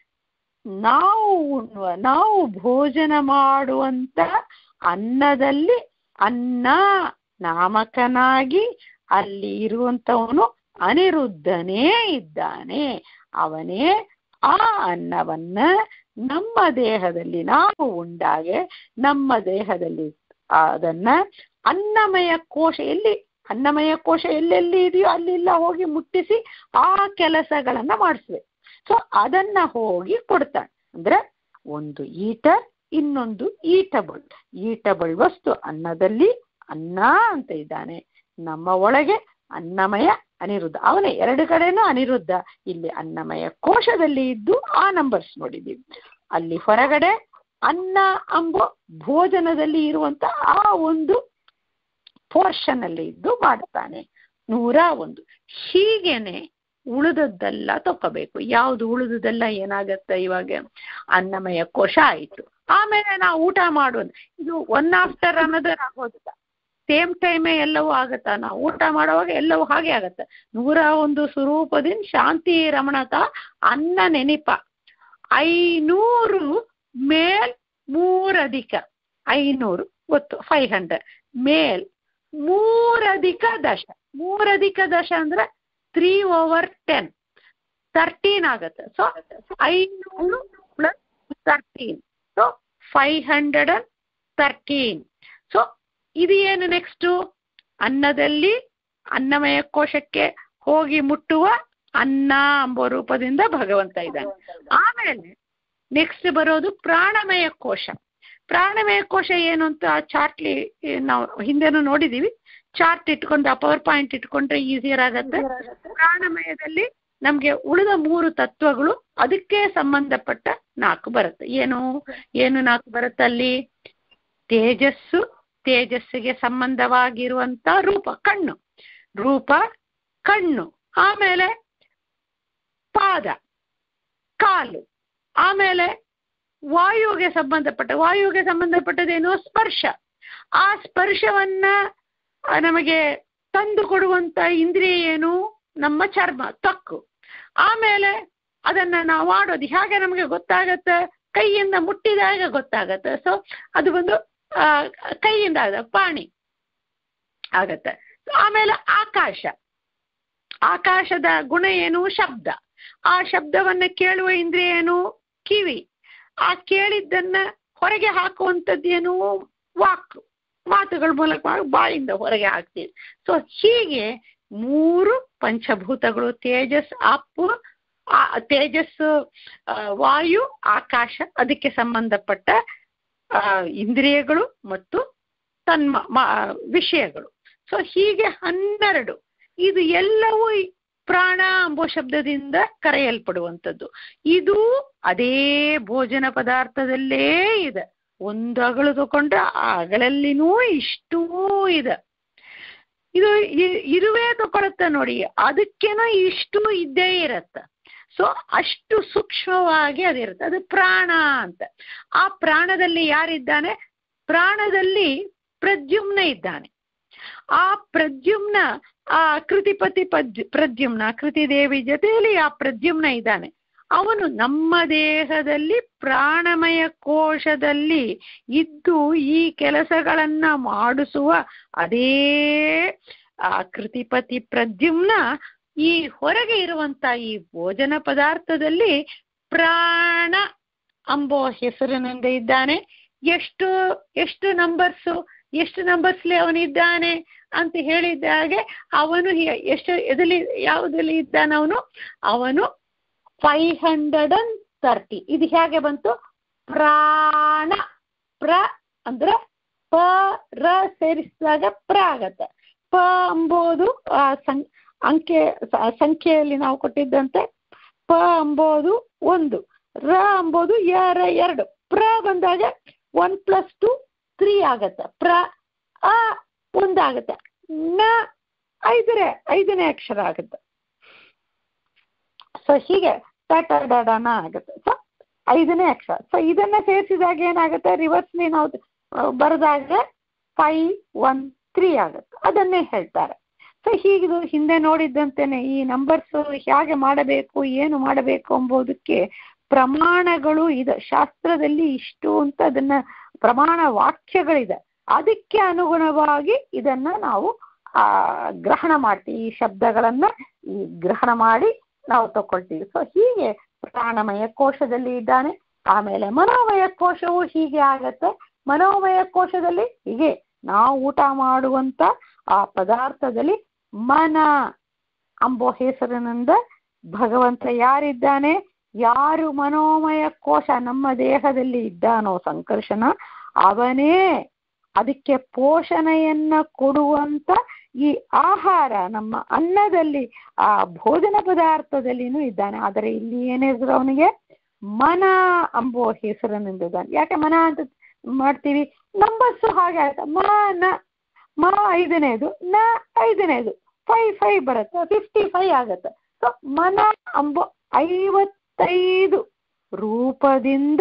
ನಾವು ಉಣ್ಣುವ ನಾವು ಭೋಜನ ಮಾಡುವಂತ ಅನ್ನದಲ್ಲಿ ಅನ್ನ ನಾಮಕನಾಗಿ ಅಲ್ಲಿ ಇರುವಂತವನು ಅನಿರುದ್ಧನೇ ಇದ್ದಾನೆ ಅವನೇ ಆ ಅನ್ನವನ್ನ ನಮ್ಮ ದೇಹದಲ್ಲಿ ನಾವು ಉಂಡಾಗೆ ನಮ್ಮ ದೇಹದಲ್ಲಿ ಅದನ್ನ ಅನ್ನಮಯ ಕೋಶ ಎಲ್ಲಿ ಅನ್ನಮಯ ಕೋಶ ಎಲ್ಲೆಲ್ಲಿ ಇದೆಯೋ ಅಲ್ಲೆಲ್ಲ ಹೋಗಿ ಮುಟ್ಟಿಸಿ ಆ ಕೆಲಸಗಳನ್ನ ಮಾಡಿಸ್ಬೇಕು ಸೊ ಅದನ್ನ ಹೋಗಿ ಕೊಡ್ತಾನೆ ಅಂದ್ರೆ ಒಂದು ಈಟರ್ ಇನ್ನೊಂದು ಈಟಬಲ್ ಈಟಬಲ್ ವಸ್ತು ಅನ್ನದಲ್ಲಿ ಅನ್ನ ಅಂತ ಇದ್ದಾನೆ ನಮ್ಮ ಒಳಗೆ ಅನ್ನಮಯ ಅನಿರುದ್ಧ ಅವನೇ ಎರಡು ಕಡೆನೂ ಅನಿರುದ್ಧ ಇಲ್ಲಿ ಅನ್ನಮಯ ಕೋಶದಲ್ಲಿ ಇದ್ದು ಆ ನಂಬರ್ಸ್ ನೋಡಿದ್ದೀವಿ ಅಲ್ಲಿ ಹೊರಗಡೆ ಅನ್ನ ಎಂಬ ಭೋಜನದಲ್ಲಿ ಇರುವಂತ ಆ ಒಂದು ಪೋರ್ಷನ್ ಅಲ್ಲಿ ಇದ್ದು ಮಾಡ್ತಾನೆ ನೂರ ಒಂದು ಹೀಗೇನೆ ಉಳಿದದ್ದೆಲ್ಲ ತಕೋಬೇಕು ಯಾವುದು ಉಳಿದದೆಲ್ಲ ಏನಾಗತ್ತೆ ಇವಾಗ ಅನ್ನಮಯ ಕೋಶ ಆಯಿತು ಆಮೇಲೆ ನಾವು ಊಟ ಮಾಡೋದು ಇದು ಒನ್ ಆಫ್ಟರ್ ಅನ್ನೋದರ ಆಗೋದಿಲ್ಲ ಸೇಮ್ ಟೈಮೇ ಎಲ್ಲವೂ ಆಗತ್ತಾ ನಾವು ಊಟ ಮಾಡುವಾಗ ಎಲ್ಲವೂ ಹಾಗೆ ಆಗತ್ತೆ ನೂರ ಒಂದು ಸ್ವರೂಪದಿಂದ ಶಾಂತಿ ರಮಣತ ಅನ್ನ ನೆನಿಪ ಐನೂರು ಮೇಲ್ ಮೂರಧಿಕ ಐನೂರು ಗೊತ್ತು ಫೈವ್ ಹಂಡ್ರೆಡ್ ಮೇಲ್ ಮೂರಧಿಕ ದಶ ಮೂರಧಿಕ ದಶ ಅಂದ್ರೆ ತ್ರೀ ಓವರ್ ಟೆನ್ ತರ್ಟೀನ್ ಆಗುತ್ತೆ ಸೊ ಐನೂರು plus thirteen so five hundred and thirteen so ಇದು ಏನು ನೆಕ್ಸ್ಟು ಅನ್ನದಲ್ಲಿ ಅನ್ನಮಯ ಕೋಶಕ್ಕೆ ಹೋಗಿ ಮುಟ್ಟುವ ಅನ್ನ ಎಂಬ ರೂಪದಿಂದ ಭಗವಂತ ಇದ್ದಾನೆ ಆಮೇಲೆ ನೆಕ್ಸ್ಟ್ ಬರೋದು ಪ್ರಾಣಮಯ ಕೋಶ ಪ್ರಾಣಮಯ ಕೋಶ ಏನು ಅಂತ ಆ ಚಾರ್ಟ್ಲಿ ನಾವು ಹಿಂದೆನೂ ನೋಡಿದೀವಿ ಚಾರ್ಟ್ ಇಟ್ಕೊಂಡು ಆ ಪವರ್ ಪಾಯಿಂಟ್ ಇಟ್ಕೊಂಡ್ರೆ ಈಸಿಯರ್ ಆಗತ್ತೆ ಪ್ರಾಣಮಯದಲ್ಲಿ ನಮ್ಗೆ ಉಳಿದ ಮೂರು ತತ್ವಗಳು ಅದಕ್ಕೆ ಸಂಬಂಧಪಟ್ಟ ನಾಲ್ಕು ಬರುತ್ತೆ ಏನು ಏನು ನಾಲ್ಕು ಬರುತ್ತೆ ಅಲ್ಲಿ ತೇಜಸ್ಸು ತೇಜಸ್ಸಿಗೆ ಸಂಬಂಧವಾಗಿರುವಂತ ರೂಪ ಕಣ್ಣು ರೂಪ ಕಣ್ಣು ಆಮೇಲೆ ಪಾದ ಕಾಲು ಆಮೇಲೆ ವಾಯುವಿಗೆ ಸಂಬಂಧಪಟ್ಟ ವಾಯುವಿಗೆ ಸಂಬಂಧಪಟ್ಟದೇನು ಸ್ಪರ್ಶ ಆ ಸ್ಪರ್ಶವನ್ನ ಆ, ನಮಗೆ ತಂದು ಕೊಡುವಂತ ಇಂದ್ರಿಯ ಏನು ನಮ್ಮ ಚರ್ಮ ತ್ವಕ್ಕು ಆಮೇಲೆ ಅದನ್ನ ನಾವು ಮಾಡೋದು ಹೇಗೆ ನಮಗೆ ಗೊತ್ತಾಗತ್ತೆ ಕೈಯಿಂದ ಮುಟ್ಟಿದಾಗ ಗೊತ್ತಾಗತ್ತೆ ಸೊ ಅದು ಒಂದು ಆ, ಕೈಯಿಂದ ಆದ ಪಾಣಿ ಆಗತ್ತೆ ಆಮೇಲೆ ಆಕಾಶ ಆಕಾಶದ ಗುಣ ಏನು ಶಬ್ದ ಆ ಶಬ್ದವನ್ನ ಕೇಳುವ ಇಂದ್ರಿಯ ಏನು ಕಿವಿ ಆ ಕೇಳಿದ್ದನ್ನ ಹೊರಗೆ ಹಾಕುವಂಥದ್ದೇನು ವಾಕ್ ಮಾತುಗಳ ಮೂಲಕ ಬಾಯಿಂದ ಹೊರಗೆ ಹಾಕ್ತೀವಿ ಸೊ ಹೀಗೆ ಮೂರು ಪಂಚಭೂತಗಳು ತೇಜಸ್ ಅಪ್ಪು ಆ ತೇಜಸ್ಸು ಆ, ವಾಯು ಆಕಾಶ ಅದಕ್ಕೆ ಸಂಬಂಧಪಟ್ಟ ಆ, ಇಂದ್ರಿಯಗಳು ಮತ್ತು ತನ್ಮ ಮ- ವಿಷಯಗಳು ಸೊ ಹೀಗೆ ಹನ್ನೆರಡು ಇದು ಎಲ್ಲವೂ ಈ ಪ್ರಾಣ ಎಂಬ ಶಬ್ದದಿಂದ ಕರೆಯಲ್ಪಡುವಂಥದ್ದು ಇದು ಅದೇ ಭೋಜನ ಪದಾರ್ಥದಲ್ಲೇ ಇದೆ ಒಂದು ಅಗಳು ತಗೊಂಡ್ರೆ ಆ ಅಗಳಲ್ಲಿನೂ ಇಷ್ಟೂ ಇದೆ ಇದು ಇ- ಇರುವೆ ತಗೊಳುತ್ತೆ ನೋಡಿ ಅದಕ್ಕೇನೋ ಇಷ್ಟು ಇದ್ದೇ ಇರತ್ತೆ ಸೊ ಅಷ್ಟು ಸೂಕ್ಷ್ಮವಾಗಿ ಅದಿರುತ್ತೆ ಅದು ಪ್ರಾಣ ಅಂತ ಆ ಪ್ರಾಣದಲ್ಲಿ ಯಾರಿದ್ದಾನೆ ಪ್ರಾಣದಲ್ಲಿ ಪ್ರದ್ಯುಮ್ನ ಇದ್ದಾನೆ ಆ ಪ್ರದ್ಯುಮ್ನ ಆ ಕೃತಿಪತಿ ಪದ್ಯ ಪ್ರದ್ಯುಮ್ನ ಕೃತಿದೇವಿ ಜೊತೆಯಲ್ಲಿ ಆ ಪ್ರದ್ಯುಮ್ನ ಇದ್ದಾನೆ ಅವನು ನಮ್ಮ ದೇಹದಲ್ಲಿ ಪ್ರಾಣಮಯ ಕೋಶದಲ್ಲಿ ಇದ್ದು ಈ ಕೆಲಸಗಳನ್ನ ಮಾಡಿಸುವ ಅದೇ ಆ ಕೃತಿಪತಿ ಪ್ರದ್ಯುಮ್ನ ಈ ಹೊರಗೆ ಇರುವಂತ ಈ ಭೋಜನ ಪದಾರ್ಥದಲ್ಲಿ ಪ್ರಾಣ ಅಂಬೋ ಹೆಸರಿನಿಂದ ಇದ್ದಾನೆ ಎಷ್ಟು ಎಷ್ಟು ನಂಬರ್ಸು ಎಷ್ಟು ನಂಬರ್ಸ್ಲಿ ಅವನಿದ್ದಾನೆ ಅಂತ ಹೇಳಿದ್ದಾಗೆ ಅವನು ಹೆ- ಎಷ್ಟು ಎದಲಿ ಯಾವುದಲ್ಲಿ ಇದ್ದಾನೆ ಅವನು ಅವನು ಫೈವ್ ಹಂಡ್ರೆಡ್ ಅಂಡ್ ತರ್ಟಿ ಇದು ಹೇಗೆ ಬಂತು ಪ್ರಾಣ ಪ್ರ ಅಂದ್ರೆ ಪ ರ ಸೇರಿಸಿದಾಗ ಪ್ರ ಆಗತ್ತೆ ಪ ಎಂಬುದು ಆ ಸಂ ಅಂಕೆ ಸ- ಸಂಖ್ಯೆಯಲ್ಲಿ ನಾವು ಕೊಟ್ಟಿದ್ದಂತೆ ಪ ಎಂಬುದು ಒಂದು ರ ಎಂಬುದು ಎರ ಎರಡು ಪ್ರ ಬಂದಾಗ ಒನ್ ಪ್ಲಸ್ ಟು ತ್ರೀ ಆಗತ್ತೆ ಪ್ರ ಅ ಒಂದಾಗತ್ತೆ ನ ಐದನೇ ಐದನೇ ಅಕ್ಷರ ಆಗುತ್ತೆ ಸೊ ಹೀಗೆ ಟಟ ಡಡನ ಆಗುತ್ತೆ ಸೊ ಐದನೇ ಅಕ್ಷರ ಸೊ ಇದನ್ನ ಸೇರಿಸಿದಾಗ ಏನಾಗುತ್ತೆ ರಿವರ್ಸ್ಲಿ ನಾವು ಆ, ಬರೆದಾಗ ಫೈವ್ ಒನ್ ತ್ರೀ ಆಗುತ್ತೆ ಅದನ್ನೇ ಹೇಳ್ತಾರೆ ಸೊ ಹೀಗಿದು ಹಿಂದೆ ನೋಡಿದ್ದಂತೆನೆ ಈ ನಂಬರ್ಸ್ ಹೇಗೆ ಮಾಡಬೇಕು ಏನು ಮಾಡಬೇಕು ಎಂಬುದಕ್ಕೆ ಪ್ರಮಾಣಗಳು ಇದೆ ಶಾಸ್ತ್ರದಲ್ಲಿ ಇಷ್ಟು ಅಂತ ಅದನ್ನ ಪ್ರಮಾಣ ವಾಕ್ಯಗಳಿದೆ ಅದಕ್ಕೆ ಅನುಗುಣವಾಗಿ ಇದನ್ನ ನಾವು ಆ ಗ್ರಹಣ ಮಾಡ್ತೀವಿ ಈ ಶಬ್ದಗಳನ್ನ ಈ ಗ್ರಹಣ ಮಾಡಿ ನಾವು ತಗೊಳ್ತೀವಿ ಸೊ ಹೀಗೆ ಪ್ರಾಣಮಯ ಕೋಶದಲ್ಲಿ ಇದ್ದಾನೆ ಆಮೇಲೆ ಮನೋಮಯ ಕೋಶವು ಹೀಗೆ ಆಗತ್ತೆ ಮನೋಮಯ ಕೋಶದಲ್ಲಿ ಹೀಗೆ ನಾವು ಊಟ ಮಾಡುವಂತ ಆ ಪದಾರ್ಥದಲ್ಲಿ ಮನ ಅಂಬೋ ಹೆಸರಿನಿಂದ ಭಗವಂತ ಯಾರಿದ್ದಾನೆ ಯಾರು ಮನೋಮಯ ಕೋಶ ನಮ್ಮ ದೇಹದಲ್ಲಿ ಇದ್ದಾನೋ ಸಂಕರ್ಷಣ ಅವನೇ ಅದಕ್ಕೆ ಪೋಷಣೆಯನ್ನ ಕೊಡುವಂತ ಈ ಆಹಾರ ನಮ್ಮ ಅನ್ನದಲ್ಲಿ ಆ ಭೋಜನ ಪದಾರ್ಥದಲ್ಲಿನೂ ಇದ್ದಾನೆ ಆದರೆ ಇಲ್ಲಿ ಏನ್ ಹೆಸರು ಅವನಿಗೆ ಮನ ಅಂಬೋ ಹೆಸರಿನಿಂದ ಇದ್ದಾನೆ ಯಾಕೆ ಮನ ಅಂತ ಮಾಡ್ತೀವಿ ನಂಬರ್ಸ್ ಹಾಗೆ ಆಯ್ತಾ ಮನ ಮ ಐದನೇದು ನ ಐದನೇದು ಫೈವ್ ಫೈವ್ ಬರುತ್ತೆ ಫಿಫ್ಟಿ ಫೈವ್ ಆಗತ್ತೆ ಸೊ ಮನ ಅಂಬೋ ಐವತ್ತೈದು ರೂಪದಿಂದ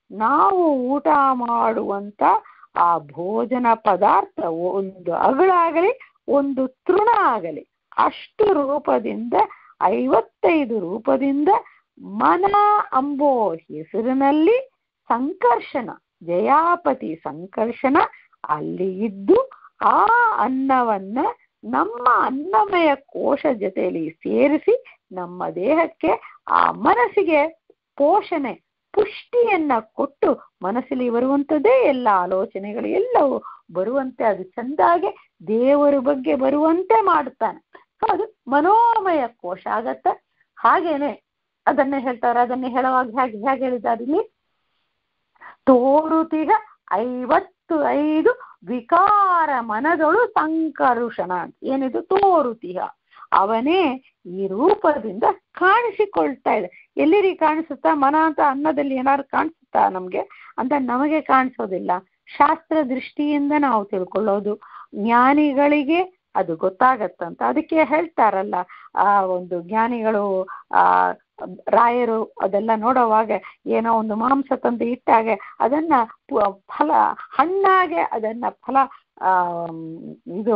ನಾವು ಊಟ ಮಾಡುವಂತ ಆ ಭೋಜನ ಪದಾರ್ಥ ಒಂದು ಅಗಳಾಗಲಿ ಒಂದು ತೃಣ ಆಗಲಿ ಅಷ್ಟು ರೂಪದಿಂದ ಐವತ್ತೈದು ರೂಪದಿಂದ ಮನ ಅಂಬೋ ಹೆಸರಿನಲ್ಲಿ ಸಂಕರ್ಷಣ ಜಯಾಪತಿ ಸಂಕರ್ಷಣ ಅಲ್ಲಿ ಇದ್ದು ಆ ಅನ್ನವನ್ನ ನಮ್ಮ ಅನ್ನಮಯ ಕೋಶ ಜೊತೆಯಲ್ಲಿ ಸೇರಿಸಿ ನಮ್ಮ ದೇಹಕ್ಕೆ ಆ ಮನಸ್ಸಿಗೆ ಪೋಷಣೆ ಪುಷ್ಟಿಯನ್ನ ಕೊಟ್ಟು ಮನಸ್ಸಲ್ಲಿ ಬರುವಂಥದ್ದೇ ಎಲ್ಲ ಆಲೋಚನೆಗಳು ಎಲ್ಲವೂ ಬರುವಂತೆ ಅದು ಚಂದಾಗೆ ದೇವರ ಬಗ್ಗೆ ಬರುವಂತೆ ಮಾಡುತ್ತಾನೆ ಅದು ಮನೋಮಯ ಕೋಶ ಆಗತ್ತ ಹಾಗೇನೆ ಅದನ್ನೇ ಹೇಳ್ತಾರೆ ಅದನ್ನೇ ಹೇಳುವಾಗ ಹೇಗೆ ಹೇಗೆ ಹೇಳಿದ್ದಾರೆ ಇಲ್ಲಿ ತೋರುತಿಗ ಐವತ್ತು ಐದು ವಿಕಾರ ಮನದೊಳು ಸಂಕರುಷಣ ಅಂತ ಏನಿದು ತೋರುತಿಹ ಅವನೇ ಈ ರೂಪದಿಂದ ಕಾಣಿಸಿಕೊಳ್ತಾ ಇದೆ ಎಲ್ಲಿರಿ ಕಾಣಿಸುತ್ತಾ ಮನ ಅಂತ ಅನ್ನದಲ್ಲಿ ಏನಾದ್ರು ಕಾಣಿಸುತ್ತಾ ನಮ್ಗೆ ಅಂತ ನಮಗೆ ಕಾಣಿಸೋದಿಲ್ಲ ಶಾಸ್ತ್ರ ದೃಷ್ಟಿಯಿಂದ ನಾವು ತಿಳ್ಕೊಳ್ಳೋದು ಜ್ಞಾನಿಗಳಿಗೆ ಅದು ಗೊತ್ತಾಗತ್ತಂತ ಅದಕ್ಕೆ ಹೇಳ್ತಾರಲ್ಲ ಆ ಒಂದು ಜ್ಞಾನಿಗಳು ಆ ರಾಯರು ಅದೆಲ್ಲ ನೋಡುವಾಗ ಏನೋ ಒಂದು ಮಾಂಸ ತಂದು ಇಟ್ಟಾಗೆ ಅದನ್ನ ಫಲ ಹಣ್ಣಾಗೆ ಅದನ್ನ ಫಲ ಆ ಇದು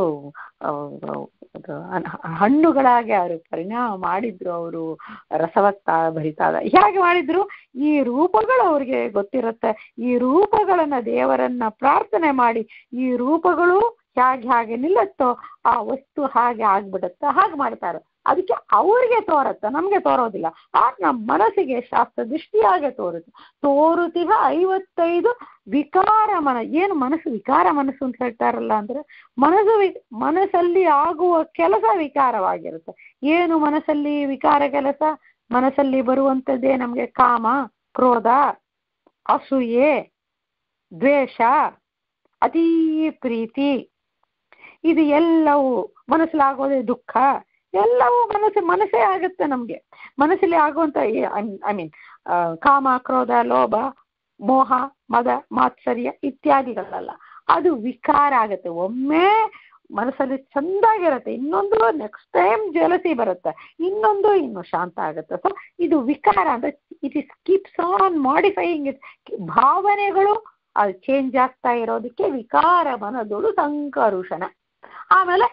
ಹಣ್ಣುಗಳಾಗಿ ಅವರು ಪರಿಣಾಮ ಮಾಡಿದ್ರು ಅವರು ರಸವತ್ತ ಭರಿತಾದ ಹೇಗೆ ಮಾಡಿದ್ರು ಈ ರೂಪಗಳು ಅವ್ರಿಗೆ ಗೊತ್ತಿರುತ್ತೆ ಈ ರೂಪಗಳನ್ನ ದೇವರನ್ನ ಪ್ರಾರ್ಥನೆ ಮಾಡಿ ಈ ರೂಪಗಳು ಹೇಗೆ ಹಾಗೆ ನಿಲ್ಲತ್ತೋ ಆ ವಸ್ತು ಹಾಗೆ ಆಗ್ಬಿಡುತ್ತೆ ಹಾಗೆ ಮಾಡ್ತಾರೆ ಅದಕ್ಕೆ ಅವ್ರಿಗೆ ತೋರತ್ತ ನಮ್ಗೆ ತೋರೋದಿಲ್ಲ ಆ ನಮ್ಮ ಮನಸ್ಸಿಗೆ ಶಾಸ್ತ್ರ ದೃಷ್ಟಿಯಾಗೆ ತೋರುತ್ತೆ ತೋರುತಿಹ ಐವತ್ತೈದು ವಿಕಾರ ಮನ ಏನು ಮನಸ್ಸು ವಿಕಾರ ಮನಸ್ಸು ಅಂತ ಹೇಳ್ತಾರಲ್ಲ ಅಂದ್ರೆ ಮನಸ್ಸು ವಿ ಮನಸ್ಸಲ್ಲಿ ಆಗುವ ಕೆಲಸ ವಿಕಾರವಾಗಿರುತ್ತೆ ಏನು ಮನಸ್ಸಲ್ಲಿ ವಿಕಾರ ಕೆಲಸ ಮನಸ್ಸಲ್ಲಿ ಬರುವಂಥದ್ದೇ ನಮಗೆ ಕಾಮ ಕ್ರೋಧ ಅಸೂಯೆ ದ್ವೇಷ ಅತೀ ಪ್ರೀತಿ ಇದು ಎಲ್ಲವೂ ಮನಸ್ಸಲ್ಲಿ ಆಗೋದೇ ದುಃಖ ಎಲ್ಲವೂ ಮನಸ್ಸು ಮನಸ್ಸೇ ಆಗುತ್ತೆ ನಮ್ಗೆ ಮನಸ್ಸಲ್ಲಿ ಆಗುವಂತ ಐ ಮೀನ್ ಕಾಮ ಕ್ರೋಧ ಲೋಭ ಮೋಹ ಮದ ಮಾತ್ಸರ್ಯ ಇತ್ಯಾದಿಗಳಲ್ಲ ಅದು ವಿಕಾರ ಆಗುತ್ತೆ ಒಮ್ಮೆ ಮನಸ್ಸಲ್ಲಿ ಚಂದಾಗಿರುತ್ತೆ ಇನ್ನೊಂದು ನೆಕ್ಸ್ಟ್ ಟೈಮ್ ಜಲಸಿ ಬರುತ್ತೆ ಇನ್ನೊಂದು ಇನ್ನು ಶಾಂತ ಆಗುತ್ತೆ ಸೊ ಇದು ವಿಕಾರ ಅಂದ್ರೆ it is keeps on modifying it ಭಾವನೆಗಳು ಅದು ಚೇಂಜ್ ಆಗ್ತಾ ಇರೋದಕ್ಕೆ ವಿಕಾರ ಮನದೊಳು ಸಂಕರುಷಣ ಆಮೇಲೆ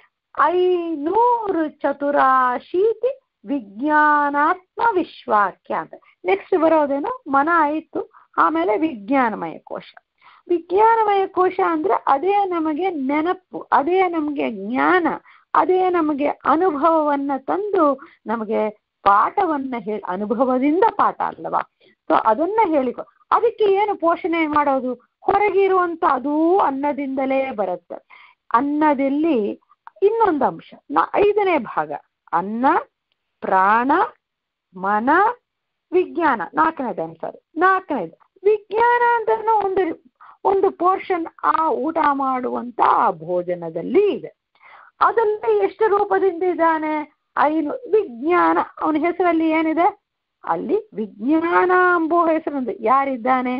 ಐನೂರು ಚತುರಾಶೀತಿ ವಿಜ್ಞಾನಾತ್ಮ ವಿಶ್ವಾಕ್ಯ ಅಂತ ನೆಕ್ಸ್ಟ್ ಬರೋದೇನು ಮನ ಆಯಿತು ಆಮೇಲೆ ವಿಜ್ಞಾನಮಯ ಕೋಶ ವಿಜ್ಞಾನಮಯ ಕೋಶ ಅಂದ್ರೆ ಅದೇ ನಮಗೆ ನೆನಪು ಅದೇ ನಮಗೆ ಜ್ಞಾನ ಅದೇ ನಮಗೆ ಅನುಭವವನ್ನ ತಂದು ನಮಗೆ ಪಾಠವನ್ನ ಹೇಳಿ ಅನುಭವದಿಂದ ಪಾಠ ಅಲ್ಲವಾ ಸೊ ಅದನ್ನ ಹೇಳಿಕೊ ಅದಕ್ಕೆ ಏನು ಪೋಷಣೆ ಮಾಡೋದು ಹೊರಗಿರುವಂತ ಅದೂ ಅನ್ನದಿಂದಲೇ ಬರುತ್ತೆ ಅನ್ನದಲ್ಲಿ ಇನ್ನೊಂದು ಅಂಶ ನಾ ಐದನೇ ಭಾಗ ಅನ್ನ ಪ್ರಾಣ ಮನ ವಿಜ್ಞಾನ ನಾಲ್ಕನೇದು ಸಾರಿ ನಾಲ್ಕನೇದು ವಿಜ್ಞಾನ ಅಂತ ಒಂದು ಒಂದು ಪೋರ್ಷನ್ ಆ ಊಟ ಮಾಡುವಂತ ಆ ಭೋಜನದಲ್ಲಿ ಇದೆ ಅದರಲ್ಲಿ ಎಷ್ಟು ರೂಪದಿಂದ ಇದ್ದಾನೆ ಐನು ವಿಜ್ಞಾನ ಅವನ ಹೆಸರಲ್ಲಿ ಏನಿದೆ ಅಲ್ಲಿ ವಿಜ್ಞಾನ ಎಂಬೋ ಹೆಸರಿಂದ ಯಾರಿದ್ದಾನೆ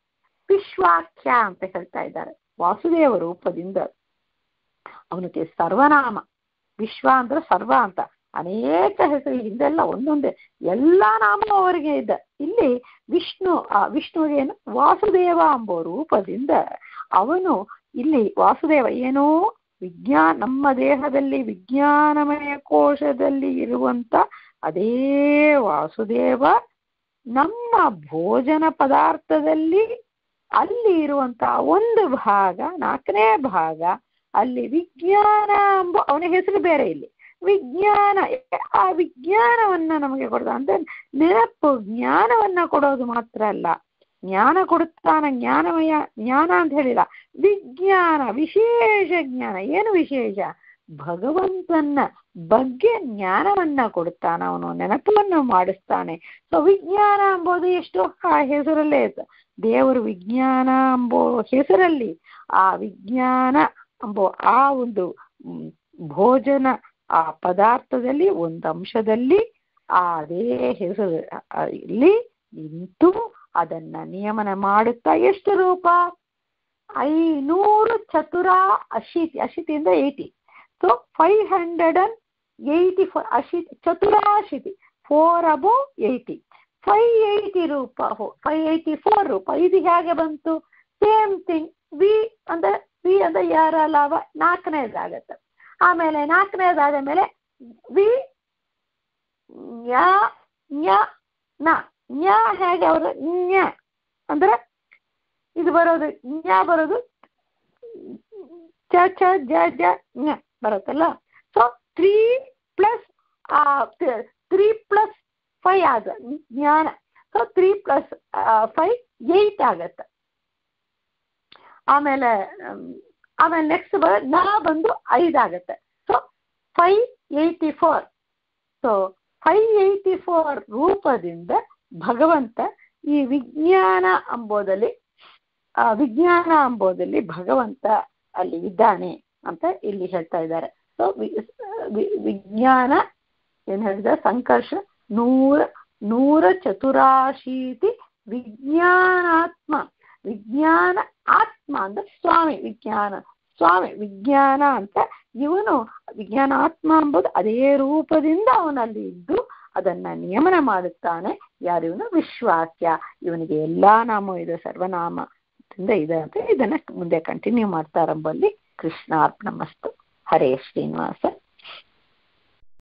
ವಿಶ್ವಾಖ್ಯ ಅಂತ ಹೇಳ್ತಾ ಇದ್ದಾರೆ ವಾಸುದೇವ ರೂಪದಿಂದ ಅವನಿಗೆ ಸರ್ವನಾಮ ವಿಶ್ವ ಅಂದ್ರೆ ಸರ್ವ ಅಂತ ಅನೇಕ ಹೆಸರು ಹಿಂದೆಲ್ಲ ಒಂದೊಂದೇ ಎಲ್ಲಾ ನಾಮ ಅವರಿಗೆ ಇದೆ ಇಲ್ಲಿ ವಿಷ್ಣು ಆ ವಿಷ್ಣುವಿಗೆ ಏನು ವಾಸುದೇವ ಎಂಬ ರೂಪದಿಂದ ಅವನು ಇಲ್ಲಿ ವಾಸುದೇವ ಏನೋ ವಿಜ್ಞಾನ ನಮ್ಮ ದೇಹದಲ್ಲಿ ವಿಜ್ಞಾನಮಯ ಕೋಶದಲ್ಲಿ ಇರುವಂತ ಅದೇ ವಾಸುದೇವ ನಮ್ಮ ಭೋಜನ ಪದಾರ್ಥದಲ್ಲಿ ಅಲ್ಲಿ ಇರುವಂತ ಒಂದು ಭಾಗ ನಾಲ್ಕನೇ ಭಾಗ ಅಲ್ಲಿ ವಿಜ್ಞಾನ ಎಂಬ ಅವನ ಹೆಸರು ಬೇರೆ ಇಲ್ಲಿ ವಿಜ್ಞಾನ ಆ ವಿಜ್ಞಾನವನ್ನ ನಮಗೆ ಕೊಡೋದು ಅಂದ್ರೆ ನೆನಪು ಜ್ಞಾನವನ್ನ ಕೊಡೋದು ಮಾತ್ರ ಅಲ್ಲ ಜ್ಞಾನ ಕೊಡುತ್ತಾನ ಜ್ಞಾನಮಯ ಜ್ಞಾನ ಅಂತ ಹೇಳಿಲ್ಲ ವಿಜ್ಞಾನ ವಿಶೇಷ ಜ್ಞಾನ ಏನು ವಿಶೇಷ ಭಗವಂತನ ಬಗ್ಗೆ ಜ್ಞಾನವನ್ನ ಕೊಡುತ್ತಾನ ಅವನು ನೆನಪನ್ನು ಮಾಡಿಸ್ತಾನೆ ಸೊ ವಿಜ್ಞಾನ ಎಂಬುದು ಎಷ್ಟು ಆ ಹೆಸರಲ್ಲೇ ಇತ್ತು ದೇವರು ವಿಜ್ಞಾನ ಎಂಬೋ ಹೆಸರಲ್ಲಿ ಆ ವಿಜ್ಞಾನ ಎಂಬೋ ಆ ಒಂದು ಭೋಜನ ಆ ಪದಾರ್ಥದಲ್ಲಿ ಒಂದು ಅಂಶದಲ್ಲಿ ಅದೇ ಹೆಸರು ಇಲ್ಲಿ ನಿಂತು ಅದನ್ನ ನಿಯಮನ ಮಾಡುತ್ತಾ ಎಷ್ಟು ರೂಪ ಐನೂರು ಚತುರ ಅಶೀತಿ ಅಶೀತಿಯಿಂದ eighty so five hundred and eighty four ಅಶೀತಿ ಚತುರಾಶೀತಿ ಫೋರ್ ಅಬೋ ಏಯ್ಟಿ ಫೈವ್ ಏಯ್ಟಿ ರೂಪ ಫೈವ್ ಏಯ್ಟಿ ಫೋರ್ ರೂಪ ಇದು ಹೇಗೆ ಬಂತು ಸೇಮ್ ಥಿಂಗ್ ವಿ ಅಂದ್ರೆ ವಿ ಅಂದ್ರೆ ಯಾರ ಲಾಭ ನಾಲ್ಕನೇದಾಗತ್ತೆ ಆಮೇಲೆ ನಾಲ್ಕನೇದಾದ ಮೇಲೆ ವಿ ನ್ಯ ನ್ಯ ನ ನ್ಯ ಹೇಗೆ ಅವರು ನ್ಯ ಅಂದ್ರೆ ಇದು ಬರೋದು ನ್ಯ ಬರೋದು ಚ ಚ ಜ ಜ ನ್ಯ ಬರುತ್ತಲ್ಲ so three plus three plus five ಆಗ ಜ್ಞಾನ so three plus five eight ಆಗತ್ತೆ ಆಮೇಲೆ ಆಮೇಲೆ ನೆಕ್ಸ್ಟ್ ಬರ ನಾ ಬಂದು ಐದಾಗತ್ತೆ so five eighty four so five eighty four ರೂಪದಿಂದ ಭಗವಂತ ಈ ವಿಜ್ಞಾನ ಅಂಬೋದಲ್ಲಿ ಆ ವಿಜ್ಞಾನ ಅಂಬೋದಲ್ಲಿ ಭಗವಂತ ಅಲ್ಲಿ ಇದ್ದಾನೆ ಅಂತ ಇಲ್ಲಿ ಹೇಳ್ತಾ ಇದ್ದಾರೆ ಸೊ ವಿಜ್ಞಾನ ಏನ್ ಹೇಳಿದ ಸಂಕರ್ಷ ನೂರ ನೂರ ಚತುರಾಶೀತಿ ವಿಜ್ಞಾನಾತ್ಮ ವಿಜ್ಞಾನ ಆತ್ಮ ಅಂದ್ರೆ ಸ್ವಾಮಿ ವಿಜ್ಞಾನ ಸ್ವಾಮಿ ವಿಜ್ಞಾನ ಅಂತ ಇವನು ವಿಜ್ಞಾನಾತ್ಮ ಎಂಬುದು ಅದೇ ರೂಪದಿಂದ ಅವನಲ್ಲಿ ಇದ್ದು ಅದನ್ನ ನಿಯಮನ ಮಾಡುತ್ತಾನೆ ಯಾರು ಇವನು ವಿಶ್ವಾಕ್ಯ ಇವನಿಗೆ ಎಲ್ಲಾ ನಾಮ ಇದೆ ಸರ್ವನಾಮದಿಂದ ಇದೆ ಅಂತ ಇದನ್ನ ಮುಂದೆ ಕಂಟಿನ್ಯೂ ಮಾಡ್ತಾರಂಬಲ್ಲಿ ಕೃಷ್ಣಾರ್ಪಣಮಸ್ತು ಹರೇ ಶ್ರೀನಿವಾಸ